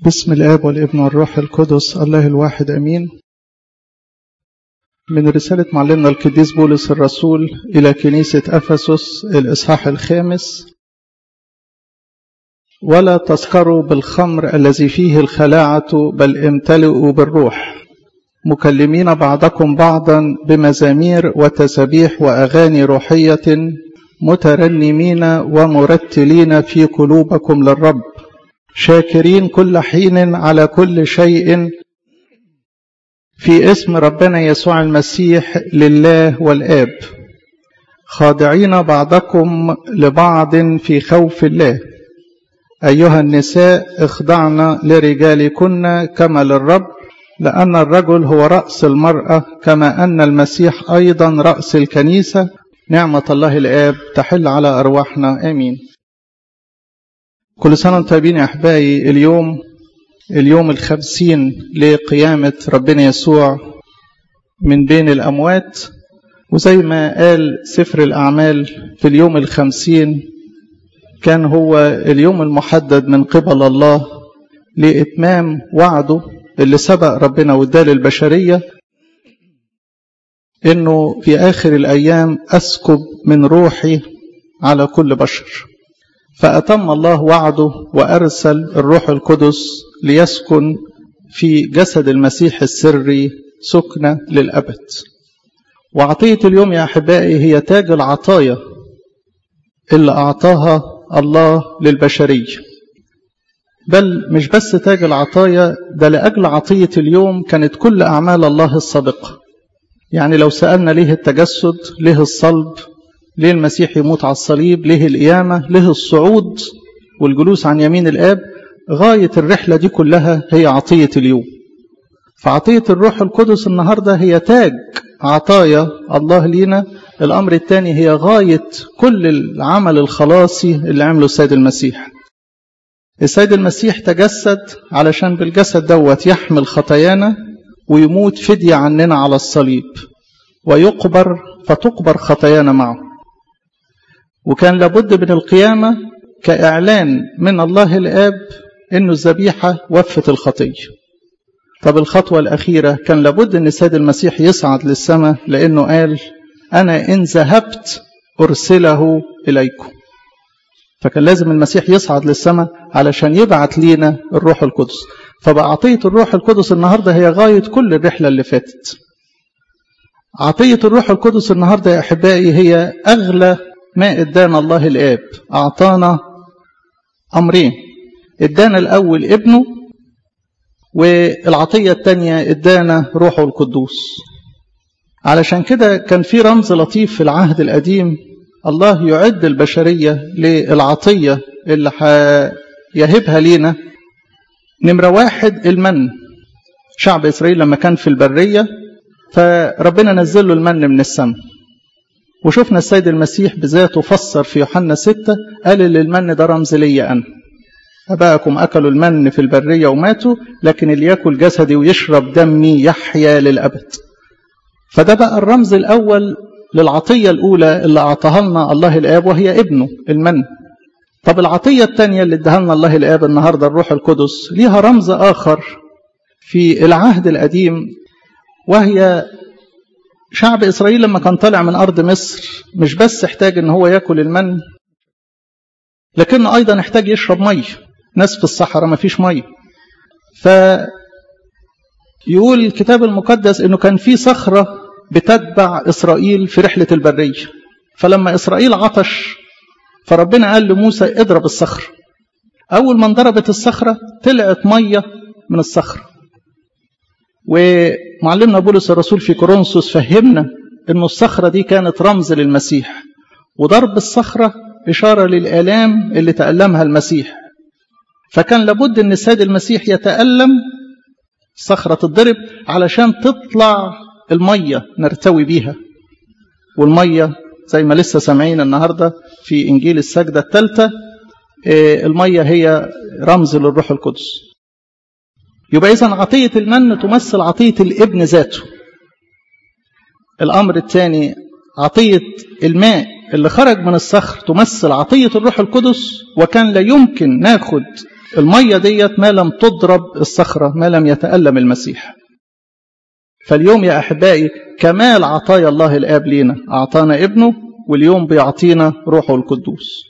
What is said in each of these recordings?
بسم الآب والابن والروح القدس الله الواحد أمين من رسالة معلمنا القديس بولس الرسول إلى كنيسة أفسس الإصحاح الخامس ولا تسكروا بالخمر الذي فيه الخلاعة بل امتلئوا بالروح مكلمين بعضكم بعضا بمزامير وتسابيح وأغاني روحية مترنمين ومرتلين في قلوبكم للرب شاكرين كل حين على كل شيء في اسم ربنا يسوع المسيح لله والآب خاضعين بعضكم لبعض في خوف الله أيها النساء اخضعن لرجالكن كما للرب لأن الرجل هو رأس المرأة كما أن المسيح أيضا رأس الكنيسة نعمة الله الآب تحل على أرواحنا آمين كل سنة وانتم طيبين يا أحبائي اليوم اليوم الخمسين لقيامة ربنا يسوع من بين الأموات وزي ما قال سفر الأعمال في اليوم الخمسين كان هو اليوم المحدد من قبل الله لإتمام وعده اللي سبق ربنا واداه للبشرية إنه في آخر الأيام أسكب من روحي على كل بشر فأتم الله وعده وأرسل الروح القدس ليسكن في جسد المسيح السري سكنة للأبد وعطية اليوم يا أحبائي هي تاج العطايا اللي أعطاها الله للبشرية بل مش بس تاج العطايا ده لأجل عطية اليوم كانت كل أعمال الله السابقة يعني لو سألنا ليه التجسد ليه الصلب ليه المسيح يموت على الصليب ليه القيامة ليه الصعود والجلوس عن يمين الآب غاية الرحلة دي كلها هي عطية اليوم فعطية الروح القدس النهاردة هي تاج عطايا الله لينا الأمر الثاني هي غاية كل العمل الخلاصي اللي عمله السيد المسيح السيد المسيح تجسد علشان بالجسد دوت يحمل خطايانا ويموت فدية عننا على الصليب ويقبر فتقبر خطايانا معه وكان لابد من القيامة كإعلان من الله الآب إنه الذبيحة وفت الخطية طب الخطوة الأخيرة كان لابد أن السيد المسيح يصعد للسماء لأنه قال أنا إن ذهبت أرسله إليكم فكان لازم المسيح يصعد للسماء علشان يبعت لينا الروح القدس فبعطية الروح القدس النهاردة هي غاية كل الرحلة اللي فاتت عطية الروح القدس النهاردة يا أحبائي هي أغلى ما ادانا الله الآب أعطانا أمرين ادانا الأول ابنه والعطية الثانية ادانا روحه القدوس علشان كده كان في رمز لطيف في العهد القديم الله يعد البشرية للعطية اللي هيهبها لينا نمرة واحد المن شعب إسرائيل لما كان في البرية فربنا نزل له المن من السماء وشفنا السيد المسيح بذاته فسر في يوحنا ستة قال اللي المن ده رمز ليا أنا أباءكم أكلوا المن في البرية وماتوا لكن اللي يأكل جسدي ويشرب دمي يحيا للأبد فده بقى الرمز الأول للعطية الأولى اللي أعطاها لنا الله الآب وهي ابنه المن طب العطية الثانية اللي اداها لنا الله الآب النهاردة الروح القدس ليها رمز آخر في العهد القديم وهي شعب إسرائيل لما كان طالع من أرض مصر مش بس احتاج ان هو يأكل المن لكنه أيضا احتاج يشرب مية ناس في الصحراء ما فيش مية ف يقول الكتاب المقدس انه كان في صخرة بتتبع إسرائيل في رحلة البرية فلما إسرائيل عطش فربنا قال لموسى اضرب الصخرة أول ما انضربت الصخرة طلعت مية من الصخرة ومعلمنا بولس الرسول في كورنثوس فهمنا أن الصخرة دي كانت رمز للمسيح وضرب الصخرة إشارة للآلام اللي تألمها المسيح فكان لابد أن السيد المسيح يتألم صخرة تتضرب علشان تطلع المية نرتوي بيها والمية زي ما لسه سامعين النهاردة في إنجيل السجدة الثالثة المية هي رمز للروح القدس يبقى إذا عطية المن تمثل عطية الابن ذاته الأمر الثاني عطية الماء اللي خرج من الصخر تمثل عطية الروح القدس وكان لا يمكن ناخد المية ديت ما لم تضرب الصخرة ما لم يتألم المسيح فاليوم يا أحبائي كمال عطايا الله الآب لينا أعطانا ابنه واليوم بيعطينا روحه القدوس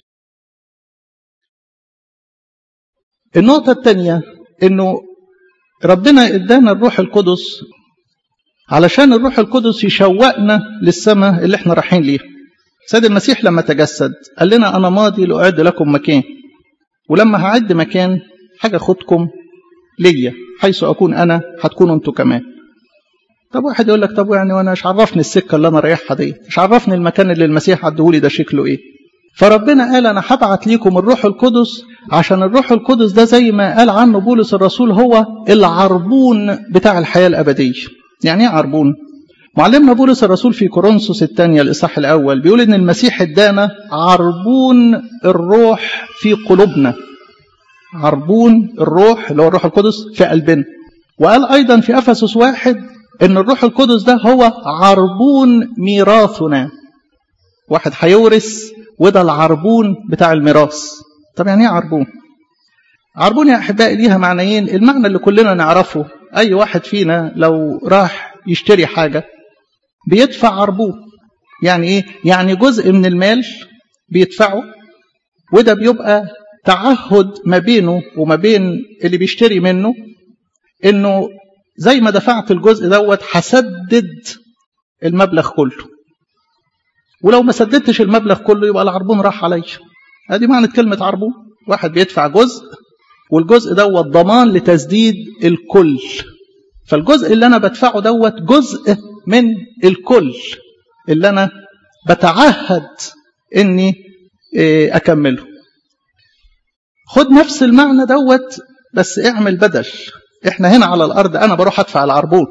النقطة الثانية انه ربنا ادانا الروح القدس علشان الروح القدس يشوقنا للسماء اللي احنا رايحين ليها سيد المسيح لما تجسد قال لنا انا ماضي لاعد لكم مكان ولما هعد مكان حاجه خدكم ليا حيث اكون انا هتكونوا انتوا كمان طب واحد يقول لك طب يعني وانا مش عرفني السكه اللي انا رايحها دي مش عرفني المكان اللي المسيح عدهولي ده شكله ايه فربنا قال انا هبعت ليكم الروح القدس عشان الروح القدس ده زي ما قال عنه بولس الرسول هو العربون بتاع الحياه الابديه يعني ايه عربون معلمنا بولس الرسول في كورنثوس الثانية الإصحاح الأول بيقول إن المسيح ادانا عربون الروح في قلوبنا عربون الروح اللي هو الروح القدس في قلبنا وقال أيضا في أفسس واحد إن الروح القدس ده هو عربون ميراثنا واحد هيورث وده العربون بتاع الميراث طب يعني ايه عربون عربون يا احبائي ليها معنيين المعنى اللي كلنا نعرفه اي واحد فينا لو راح يشتري حاجه بيدفع عربون يعني ايه يعني جزء من المال بيدفعه وده بيبقى تعهد ما بينه وما بين اللي بيشتري منه انه زي ما دفعت الجزء دوت هسدد المبلغ كله ولو ما سددتش المبلغ كله يبقى العربون راح عليا ادي معنى كلمه عربون واحد بيدفع جزء والجزء دوت ضمان لتسديد الكل فالجزء اللي انا بدفعه دوت جزء من الكل اللي انا بتعهد اني اكمله خد نفس المعنى دوت بس اعمل بدل احنا هنا على الارض انا بروح ادفع العربون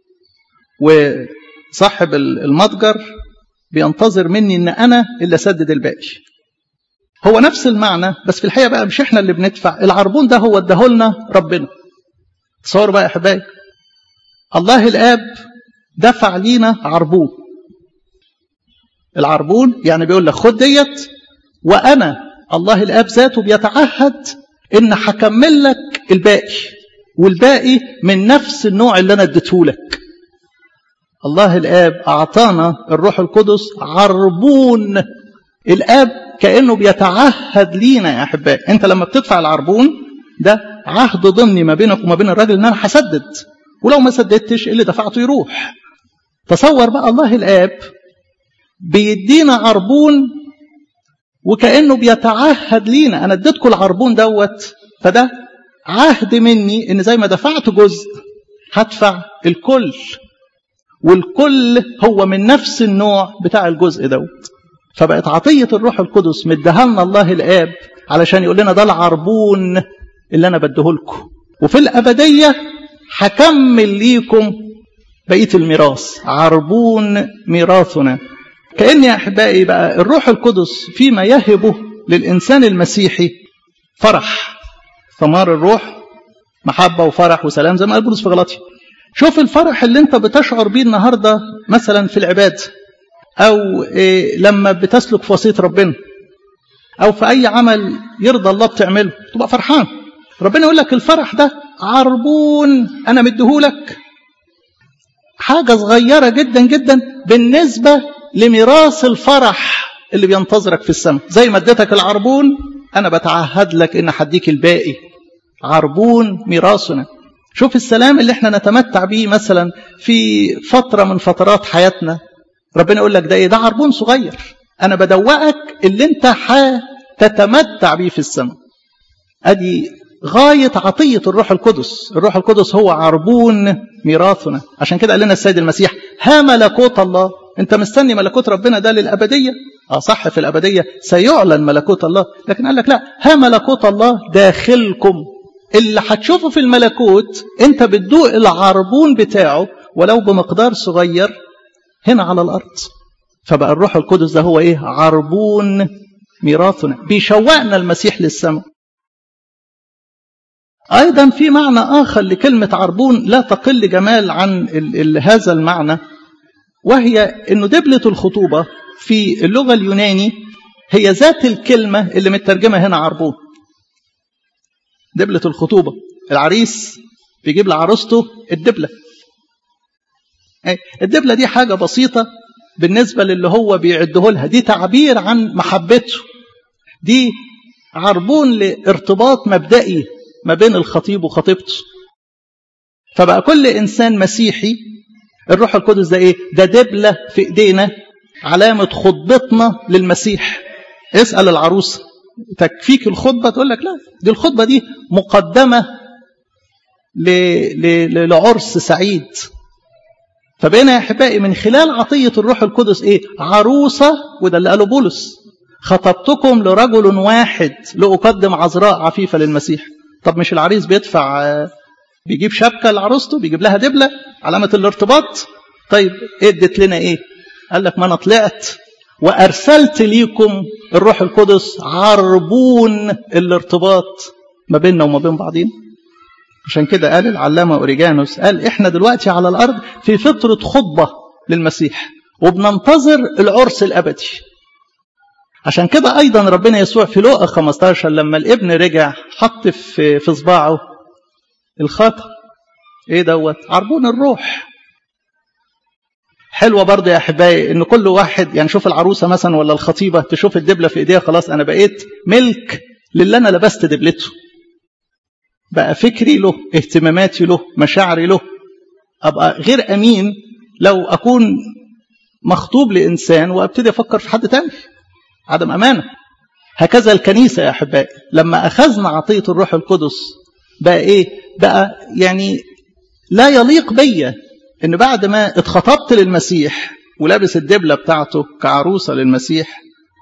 وصاحب المتجر بينتظر مني ان انا اللي اسدد الباقي هو نفس المعنى بس في الحقيقه بقى مش احنا اللي بندفع العربون ده هو اداهولنا ربنا تصوروا بقى يا احبائي الله الاب دفع لينا عربون العربون يعني بيقول لك خد ديت وانا الله الاب ذاته بيتعهد ان هكمل لك الباقي والباقي من نفس النوع اللي انا اديته لك الله الآب أعطانا الروح القدس عربون الآب كأنه بيتعهد لينا يا أحبائي أنت لما بتدفع العربون ده عهد ضمني ما بينك وما بين الراجل إن أنا هسدد ولو ما سددتش اللي دفعته يروح تصور بقى الله الآب بيدينا عربون وكأنه بيتعهد لينا أنا اديتكم العربون دوت فده عهد مني إن زي ما دفعت جزء هدفع الكل والكل هو من نفس النوع بتاع الجزء دوت فبقت عطية الروح القدس مديها لنا الله الآب علشان يقول لنا ده العربون اللي أنا بديهولكم وفي الأبدية هكمل ليكم بقية الميراث عربون ميراثنا كأن يا أحبائي بقى الروح القدس فيما يهبه للإنسان المسيحي فرح ثمار الروح محبة وفرح وسلام زي ما قال بولس في غلطي شوف الفرح اللي انت بتشعر بيه النهاردة مثلا في العبادة أو إيه لما بتسلك في وصية ربنا أو في أي عمل يرضى الله بتعمله تبقى فرحان ربنا يقول لك الفرح ده عربون أنا مديهولك حاجة صغيرة جدا جدا بالنسبة لميراث الفرح اللي بينتظرك في السماء زي ما اديتك العربون أنا بتعهد لك إن هديك الباقي عربون ميراثنا شوف السلام اللي احنا نتمتع بيه مثلا في فترة من فترات حياتنا ربنا يقول لك ده ايه ده عربون صغير انا بدوقك اللي انت هتتمتع بيه في السماء ادي غاية عطية الروح القدس الروح القدس هو عربون ميراثنا عشان كده قال لنا السيد المسيح ها ملكوت الله انت مستني ملكوت ربنا ده للأبدية اه صح في الأبدية سيعلن ملكوت الله لكن قال لك لا ها ملكوت الله داخلكم اللي هتشوفه في الملكوت انت بتدوق العربون بتاعه ولو بمقدار صغير هنا على الارض فبقى الروح القدس ده هو ايه عربون ميراثنا بيشوقنا المسيح للسماء ايضا في معنى اخر لكلمه عربون لا تقل جمال عن ال ال هذا المعنى وهي انه دبله الخطوبه في اللغه اليوناني هي ذات الكلمه اللي مترجمه هنا عربون دبلة الخطوبة العريس بيجيب لعروسته الدبلة الدبلة دي حاجة بسيطة بالنسبة للي هو بيعده لها دي تعبير عن محبته دي عربون لارتباط مبدئي ما بين الخطيب وخطيبته فبقى كل إنسان مسيحي الروح القدس ده إيه؟ ده دبلة في إيدينا علامة خطبتنا للمسيح اسأل العروسة تكفيك الخطبة تقول لك لا دي الخطبة دي مقدمة ل... ل... لعرس سعيد فبقينا يا احبائي من خلال عطيه الروح القدس ايه عروسه وده اللي قاله بولس خطبتكم لرجل واحد لاقدم عذراء عفيفه للمسيح طب مش العريس بيدفع بيجيب شبكه لعروسته بيجيب لها دبله علامه الارتباط طيب ادت لنا ايه قال لك ما انا طلعت وارسلت ليكم الروح القدس عربون الارتباط ما بيننا وما بين بعضين عشان كده قال العلامة أوريجانوس قال إحنا دلوقتي على الأرض في فترة خطبة للمسيح وبننتظر العرس الأبدي عشان كده أيضا ربنا يسوع في لوقا 15 لما الابن رجع حط في في صباعه الخاتم إيه دوت عربون الروح حلوة برضه يا أحبائي إن كل واحد يعني شوف العروسة مثلا ولا الخطيبة تشوف الدبلة في إيديها خلاص أنا بقيت ملك للي أنا لبست دبلته بقى فكري له اهتماماتي له مشاعري له ابقى غير امين لو اكون مخطوب لانسان وابتدي افكر في حد تاني عدم امانه هكذا الكنيسه يا احبائي لما اخذنا عطيه الروح القدس بقى ايه بقى يعني لا يليق بيا ان بعد ما اتخطبت للمسيح ولابس الدبله بتاعته كعروسه للمسيح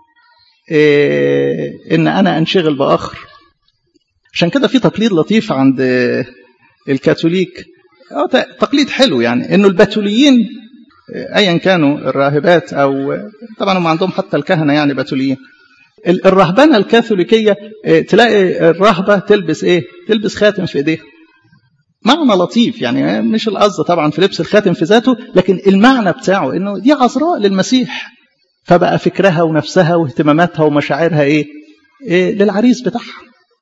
إيه ان انا انشغل باخر عشان كده في تقليد لطيف عند الكاثوليك تقليد حلو يعني انه البتوليين ايا كانوا الراهبات او طبعا هم عندهم حتى الكهنه يعني بتوليين الرهبنه الكاثوليكيه تلاقي الرهبه تلبس ايه؟ تلبس خاتم في ايديها. معنى لطيف يعني مش القصد طبعا في لبس الخاتم في ذاته لكن المعنى بتاعه انه دي عذراء للمسيح فبقى فكرها ونفسها واهتماماتها ومشاعرها ايه؟ إيه للعريس بتاعها.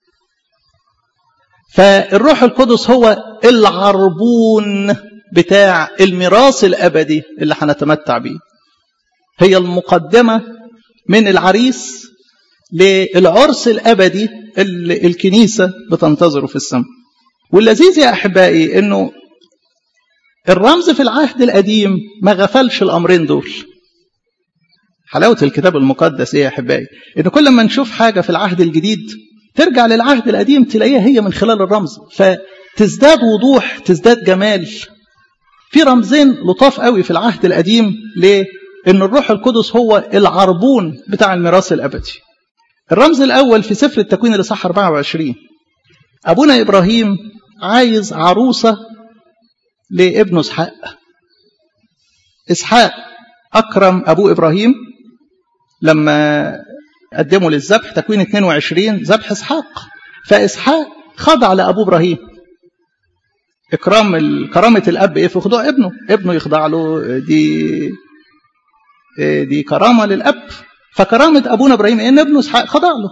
فالروح القدس هو العربون بتاع الميراث الابدي اللي هنتمتع بيه هي المقدمه من العريس للعرس الابدي اللي الكنيسه بتنتظره في السماء واللذيذ يا احبائي انه الرمز في العهد القديم ما غفلش الامرين دول حلاوه الكتاب المقدس ايه يا احبائي ان كل ما نشوف حاجه في العهد الجديد ترجع للعهد القديم تلاقيها هي من خلال الرمز فتزداد وضوح تزداد جمال في رمزين لطاف قوي في العهد القديم ليه ان الروح القدس هو العربون بتاع الميراث الابدي الرمز الاول في سفر التكوين الاصحاح 24 ابونا ابراهيم عايز عروسه لابنه اسحاق اسحاق اكرم ابوه ابراهيم لما قدموا للذبح تكوين 22 ذبح اسحاق فاسحاق خضع لابوه ابراهيم اكرام كرامه الاب ايه في خضوع ابنه ابنه يخضع له دي دي كرامه للاب فكرامه ابونا ابراهيم ان ابنه اسحاق خضع له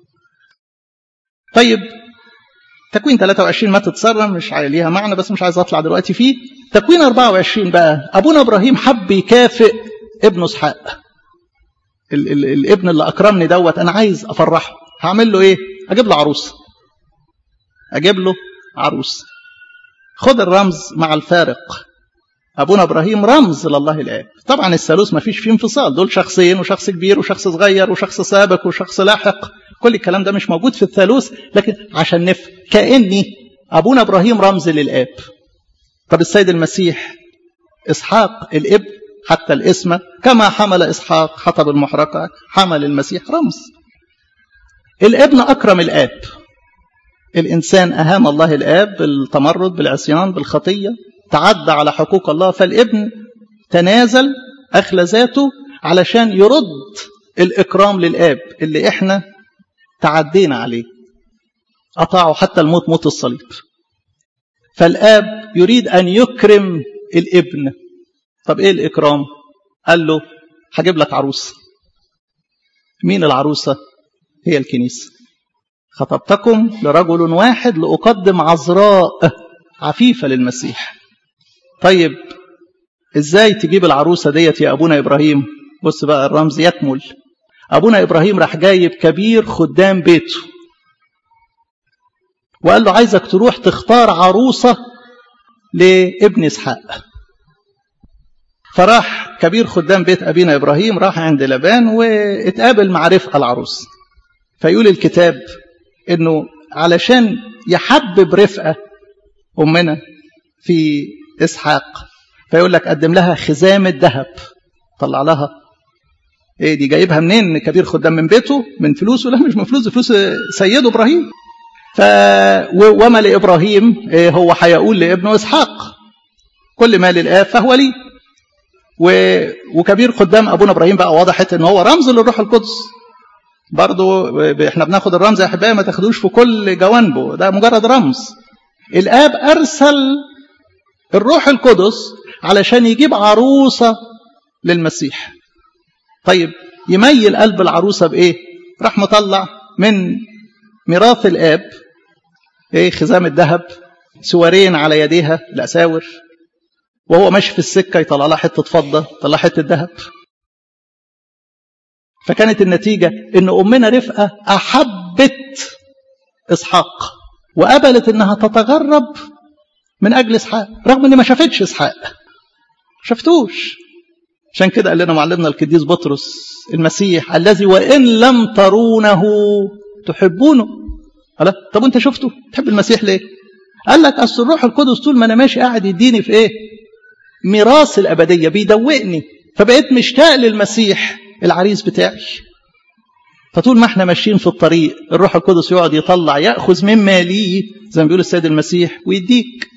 طيب تكوين 23 ما تتصرم مش ليها معنى بس مش عايز اطلع دلوقتي فيه تكوين 24 بقى ابونا ابراهيم حب يكافئ ابنه اسحاق ال ال الابن اللي اكرمني دوت انا عايز افرحه هعمل له ايه اجيب له عروسه اجيب له عروس خد الرمز مع الفارق ابونا ابراهيم رمز لله الاب طبعا الثالوث ما فيش فيه انفصال دول شخصين وشخص كبير وشخص صغير وشخص سابق وشخص لاحق كل الكلام ده مش موجود في الثالوث لكن عشان نفهم كاني ابونا ابراهيم رمز للاب طب السيد المسيح اسحاق الابن حتى الاسم كما حمل اسحاق حطب المحرقه حمل المسيح رمز الابن اكرم الاب الانسان اهان الله الاب بالتمرد بالعصيان بالخطيه تعدى على حقوق الله فالابن تنازل اخلى ذاته علشان يرد الاكرام للاب اللي احنا تعدينا عليه اطاعوا حتى الموت موت الصليب فالاب يريد ان يكرم الابن طب ايه الاكرام قال له هجيب لك عروسه مين العروسه هي الكنيسه خطبتكم لرجل واحد لأقدم عذراء عفيفة للمسيح طيب ازاي تجيب العروسة ديت يا أبونا إبراهيم بص بقى الرمز يكمل أبونا إبراهيم راح جايب كبير خدام بيته وقال له عايزك تروح تختار عروسة لابن إسحاق فراح كبير خدام بيت أبينا إبراهيم راح عند لبان واتقابل مع رفقة العروس فيقول الكتاب إنه علشان يحبب رفقة أمنا في إسحاق فيقول لك قدم لها خزامة ذهب طلع لها ايه دي جايبها منين كبير خدام من بيته من فلوسه لا مش من فلوسه فلوس سيده ابراهيم ف وما لابراهيم إيه هو هيقول لابنه اسحاق كل ما للاب فهو لي و... وكبير خدام ابونا ابراهيم بقى وضحت ان هو رمز للروح القدس برضو احنا بناخد الرمز يا احبائي ما تاخدوش في كل جوانبه ده مجرد رمز الاب ارسل الروح القدس علشان يجيب عروسه للمسيح طيب يميل قلب العروسه بايه راح مطلع من ميراث الاب ايه خزام الذهب سوارين على يديها الاساور وهو ماشي في السكه يطلع لها حته فضه يطلع حته ذهب فكانت النتيجه ان امنا رفقه احبت اسحاق وقبلت انها تتغرب من اجل اسحاق رغم ان ما شافتش اسحاق شفتوش عشان كده قال لنا معلمنا القديس بطرس المسيح الذي وان لم ترونه تحبونه قال طب انت شفته تحب المسيح ليه قال لك اصل الروح القدس طول ما انا ماشي قاعد يديني في ايه ميراث الابديه بيدوقني فبقيت مشتاق للمسيح العريس بتاعي فطول ما احنا ماشيين في الطريق الروح القدس يقعد يطلع ياخذ مما ليه زي ما بيقول السيد المسيح ويديك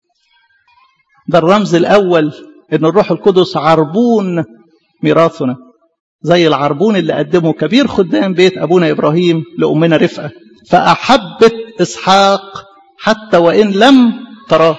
ده الرمز الاول ان الروح القدس عربون ميراثنا زي العربون اللي قدمه كبير خدام بيت ابونا ابراهيم لامنا رفقه فاحبت اسحاق حتى وان لم تراه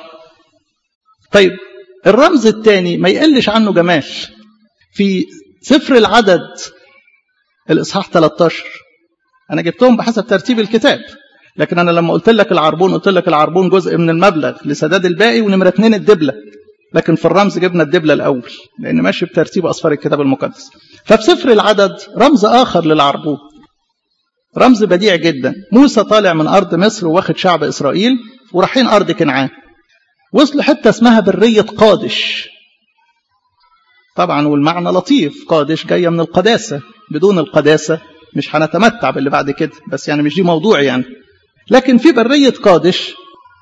طيب الرمز الثاني ما يقلش عنه جمال في سفر العدد الاصحاح 13 انا جبتهم بحسب ترتيب الكتاب لكن انا لما قلت لك العربون قلت لك العربون جزء من المبلغ لسداد الباقي ونمره اثنين الدبله لكن في الرمز جبنا الدبله الاول لان ماشي بترتيب اصفار الكتاب المقدس ففي سفر العدد رمز اخر للعربون رمز بديع جدا موسى طالع من ارض مصر واخد شعب اسرائيل ورايحين ارض كنعان وصلوا حته اسمها بريه قادش طبعا والمعنى لطيف قادش جايه من القداسه بدون القداسه مش هنتمتع باللي بعد كده بس يعني مش دي موضوع يعني لكن في بريه قادش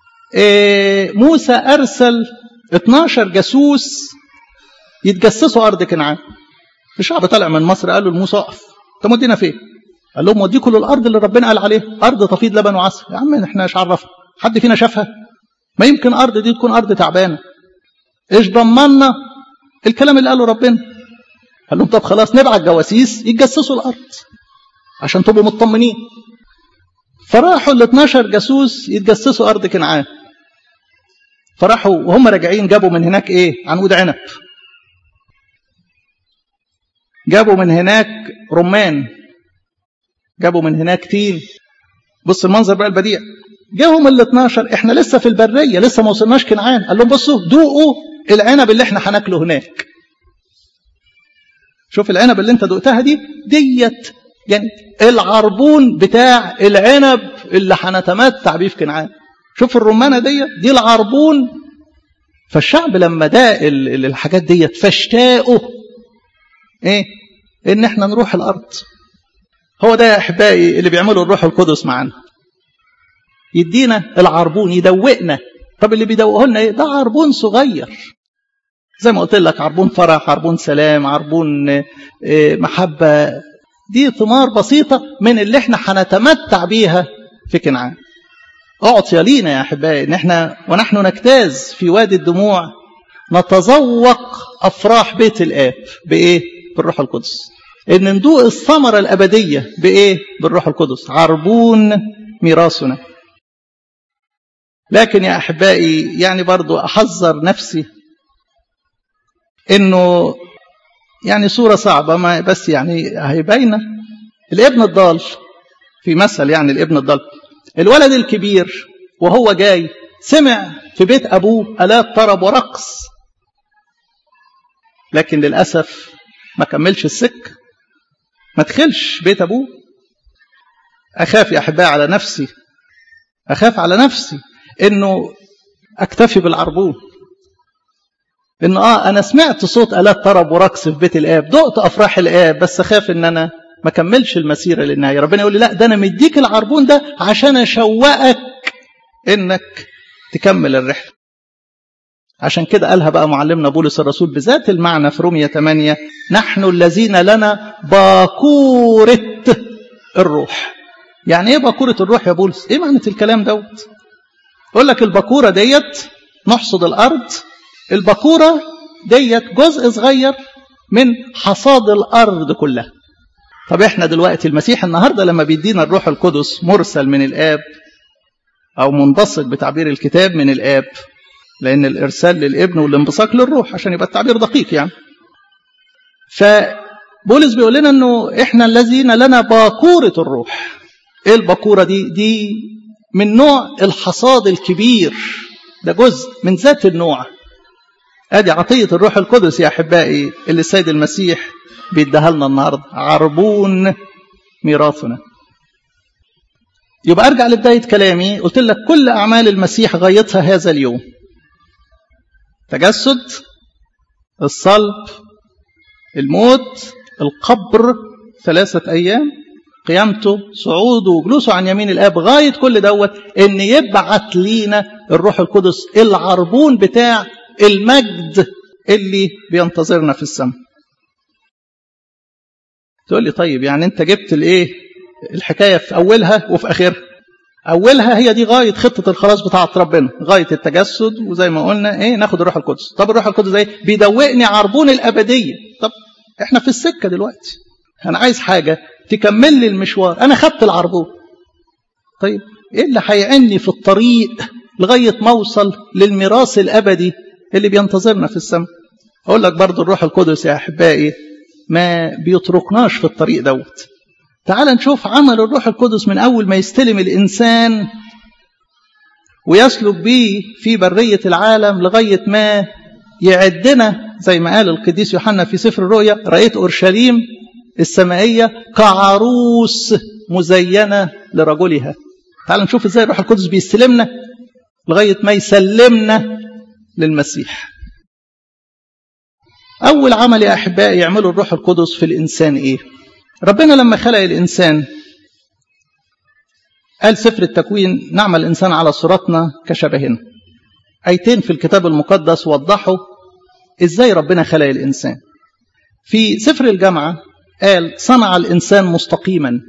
موسى ارسل 12 جاسوس يتجسسوا ارض كنعان الشعب طالع من مصر قالوا لموسى اقف انت مودينا فين؟ قال لهم وديكم للارض اللي ربنا قال عليها ارض تفيض لبن وعسل يا عم احنا مش عرفنا حد فينا شافها ما يمكن ارض دي تكون ارض تعبانه ايش ضمنا الكلام اللي قاله ربنا قال لهم طب خلاص نبعت جواسيس يتجسسوا الارض عشان تبقوا مطمنين فراحوا ال 12 جاسوس يتجسسوا ارض كنعان فراحوا وهم راجعين جابوا من هناك ايه عنقود عنب جابوا من هناك رمان جابوا من هناك تين بص المنظر بقى البديع جاهم ال 12 احنا لسه في البريه لسه ما وصلناش كنعان قال لهم بصوا دوقوا العنب اللي احنا هناكله هناك شوف العنب اللي انت دقتها دي ديت يعني العربون بتاع العنب اللي هنتمتع بيه في كنعان شوف الرمانه ديت دي العربون فالشعب لما داق الحاجات ديت فاشتاقوا ايه ان احنا نروح الارض هو ده يا احبائي اللي بيعمله الروح القدس معانا يدينا العربون يدوقنا طب اللي بيدوقه لنا ايه ده عربون صغير زي ما قلت لك عربون فرح عربون سلام عربون إيه محبه دي ثمار بسيطه من اللي احنا هنتمتع بيها في كنعان اعطي لينا يا احبائي ان احنا ونحن نجتاز في وادي الدموع نتذوق افراح بيت الاب بايه بالروح القدس ان ندوق الثمره الابديه بايه بالروح القدس عربون ميراثنا لكن يا احبائي يعني برضو احذر نفسي انه يعني صوره صعبه ما بس يعني هي باينه الابن الضال في مثل يعني الابن الضال الولد الكبير وهو جاي سمع في بيت أبوه آلات طرب ورقص لكن للأسف ما كملش السك ما دخلش بيت أبوه أخاف يا أحبائي على نفسي أخاف على نفسي إنه أكتفي بالعربون إن آه أنا سمعت صوت آلات طرب ورقص في بيت الآب دقت أفراح الآب بس أخاف إن أنا ما كملش المسيرة للنهاية ربنا يقول لي لا ده أنا مديك العربون ده عشان أشوقك إنك تكمل الرحلة عشان كده قالها بقى معلمنا بولس الرسول بذات المعنى في رومية 8 نحن الذين لنا باكورة الروح يعني ايه باكورة الروح يا بولس ايه معنى الكلام دوت يقول لك الباكورة ديت نحصد الارض الباكورة ديت جزء صغير من حصاد الارض كلها طب احنا دلوقتي المسيح النهارده لما بيدينا الروح القدس مرسل من الاب او منبثق بتعبير الكتاب من الاب لان الارسال للابن والانبثاق للروح عشان يبقى التعبير دقيق يعني فبولس بيقول لنا انه احنا الذين لنا باكوره الروح ايه الباكوره دي دي من نوع الحصاد الكبير ده جزء من ذات النوع ادي عطيه الروح القدس يا احبائي اللي السيد المسيح بيديها لنا النهارده عربون ميراثنا يبقى ارجع لبدايه كلامي قلت لك كل اعمال المسيح غايتها هذا اليوم تجسد الصلب الموت القبر ثلاثه ايام قيامته صعوده وجلوسه عن يمين الاب غايه كل دوت ان يبعت لينا الروح القدس العربون بتاع المجد اللي بينتظرنا في السماء تقول لي طيب يعني انت جبت الايه الحكايه في اولها وفي اخرها اولها هي دي غايه خطه الخلاص بتاعه ربنا غايه التجسد وزي ما قلنا ايه ناخد الروح القدس طب الروح القدس زي بيدوقني عربون الابديه طب احنا في السكه دلوقتي انا عايز حاجه تكمل لي المشوار انا خدت العربون طيب ايه اللي هيعني في الطريق لغايه ما اوصل للميراث الابدي اللي بينتظرنا في السماء اقول لك برضو الروح القدس يا احبائي ما بيتركناش في الطريق دوت تعال نشوف عمل الروح القدس من أول ما يستلم الإنسان ويسلك به في برية العالم لغاية ما يعدنا زي ما قال القديس يوحنا في سفر الرؤيا رأيت أورشليم السمائية كعروس مزينة لرجلها تعال نشوف ازاي الروح القدس بيستلمنا لغاية ما يسلمنا للمسيح أول عمل يا أحبائي يعمله الروح القدس في الإنسان إيه؟ ربنا لما خلق الإنسان قال سفر التكوين نعمل الإنسان على صورتنا كشبهنا أيتين في الكتاب المقدس وضحوا إزاي ربنا خلق الإنسان في سفر الجامعة قال صنع الإنسان مستقيما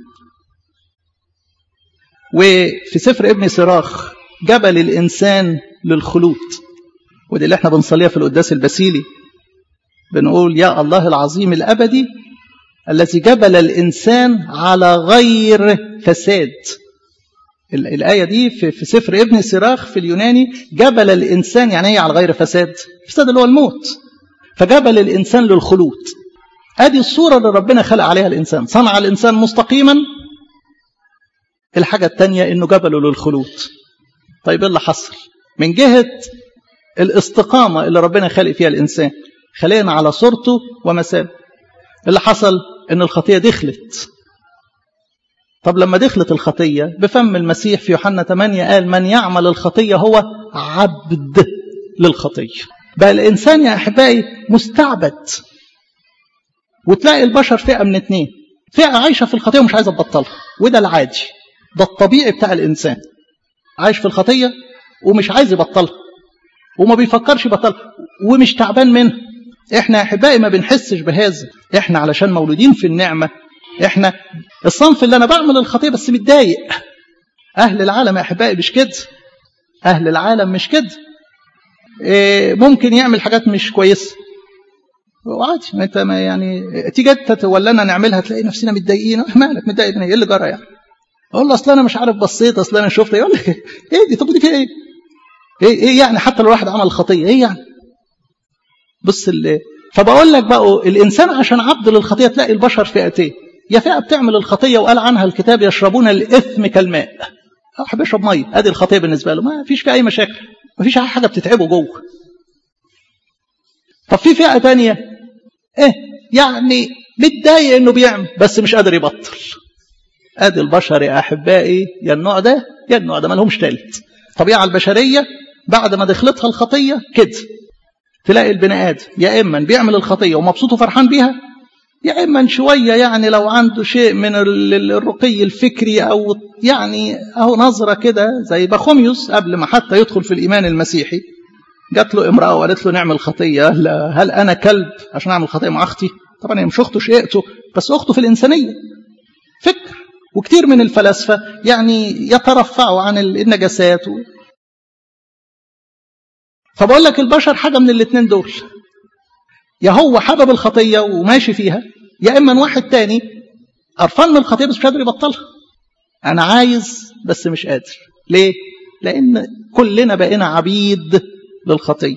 وفي سفر ابن سراخ جبل الإنسان للخلود ودي اللي احنا بنصليها في القداس البسيلي بنقول يا الله العظيم الأبدي الذي جبل الإنسان على غير فساد الآية دي في, في سفر ابن سراخ في اليوناني جبل الإنسان يعني ايه على غير فساد فساد اللي هو الموت فجبل الإنسان للخلود ادي الصورة اللي ربنا خلق عليها الإنسان صنع الإنسان مستقيما الحاجة الثانية إنه جبله للخلود طيب ايه اللي حصل من جهة الاستقامة اللي ربنا خلق فيها الإنسان خلقنا على صورته ومثابه اللي حصل ان الخطيه دخلت طب لما دخلت الخطيه بفم المسيح في يوحنا 8 قال من يعمل الخطيه هو عبد للخطيه بقى الانسان يا احبائي مستعبد وتلاقي البشر فئه من اتنين فئه عايشه في الخطيه ومش عايزه تبطلها وده العادي ده الطبيعي بتاع الانسان عايش في الخطيه ومش عايز يبطلها وما بيفكرش يبطلها ومش تعبان منها احنا يا احبائي ما بنحسش بهذا احنا علشان مولودين في النعمه احنا الصنف اللي انا بعمل الخطيه بس متضايق اهل العالم يا احبائي مش كده اهل العالم مش كده إيه ممكن يعمل حاجات مش كويسه وعادي ما انت ما يعني تيجي انت تولنا نعملها تلاقي نفسنا متضايقين مالك متضايق ايه اللي جرى يعني اقول له اصل انا مش عارف بصيت اصل انا شفت يقول لك ايه دي طب دي فيها ايه ايه ايه يعني حتى لو الواحد عمل خطيه ايه يعني بص اللي فبقول لك بقى الانسان عشان عبد للخطيه تلاقي البشر فئتين يا فئة بتعمل الخطية وقال عنها الكتاب يشربون الإثم كالماء واحد بيشرب مية ادي الخطية بالنسبة له ما فيش فيها أي مشاكل ما فيش حاجة بتتعبه جوه طب في فئة تانية ايه يعني متضايق انه بيعمل بس مش قادر يبطل ادي البشر يا احبائي يا النوع ده يا النوع ده ما لهمش تالت الطبيعه البشريه بعد ما دخلتها الخطيه كده تلاقي البني ادم يا اما بيعمل الخطيه ومبسوط وفرحان بيها يا اما شويه يعني لو عنده شيء من الرقي الفكري او يعني اهو نظره كده زي بخوميوس قبل ما حتى يدخل في الايمان المسيحي جات له امراه وقالت له نعمل خطيه هل انا كلب عشان اعمل خطيه مع اختي طبعا هي مش اخته شقته بس اخته في الانسانيه فكر وكتير من الفلاسفه يعني يترفعوا عن النجاسات و... فبقول لك البشر حاجه من الاثنين دول يا هو حبب الخطيه وماشي فيها يا اما واحد تاني قرفان من الخطيه بس مش قادر يبطلها انا عايز بس مش قادر ليه لان كلنا بقينا عبيد للخطيه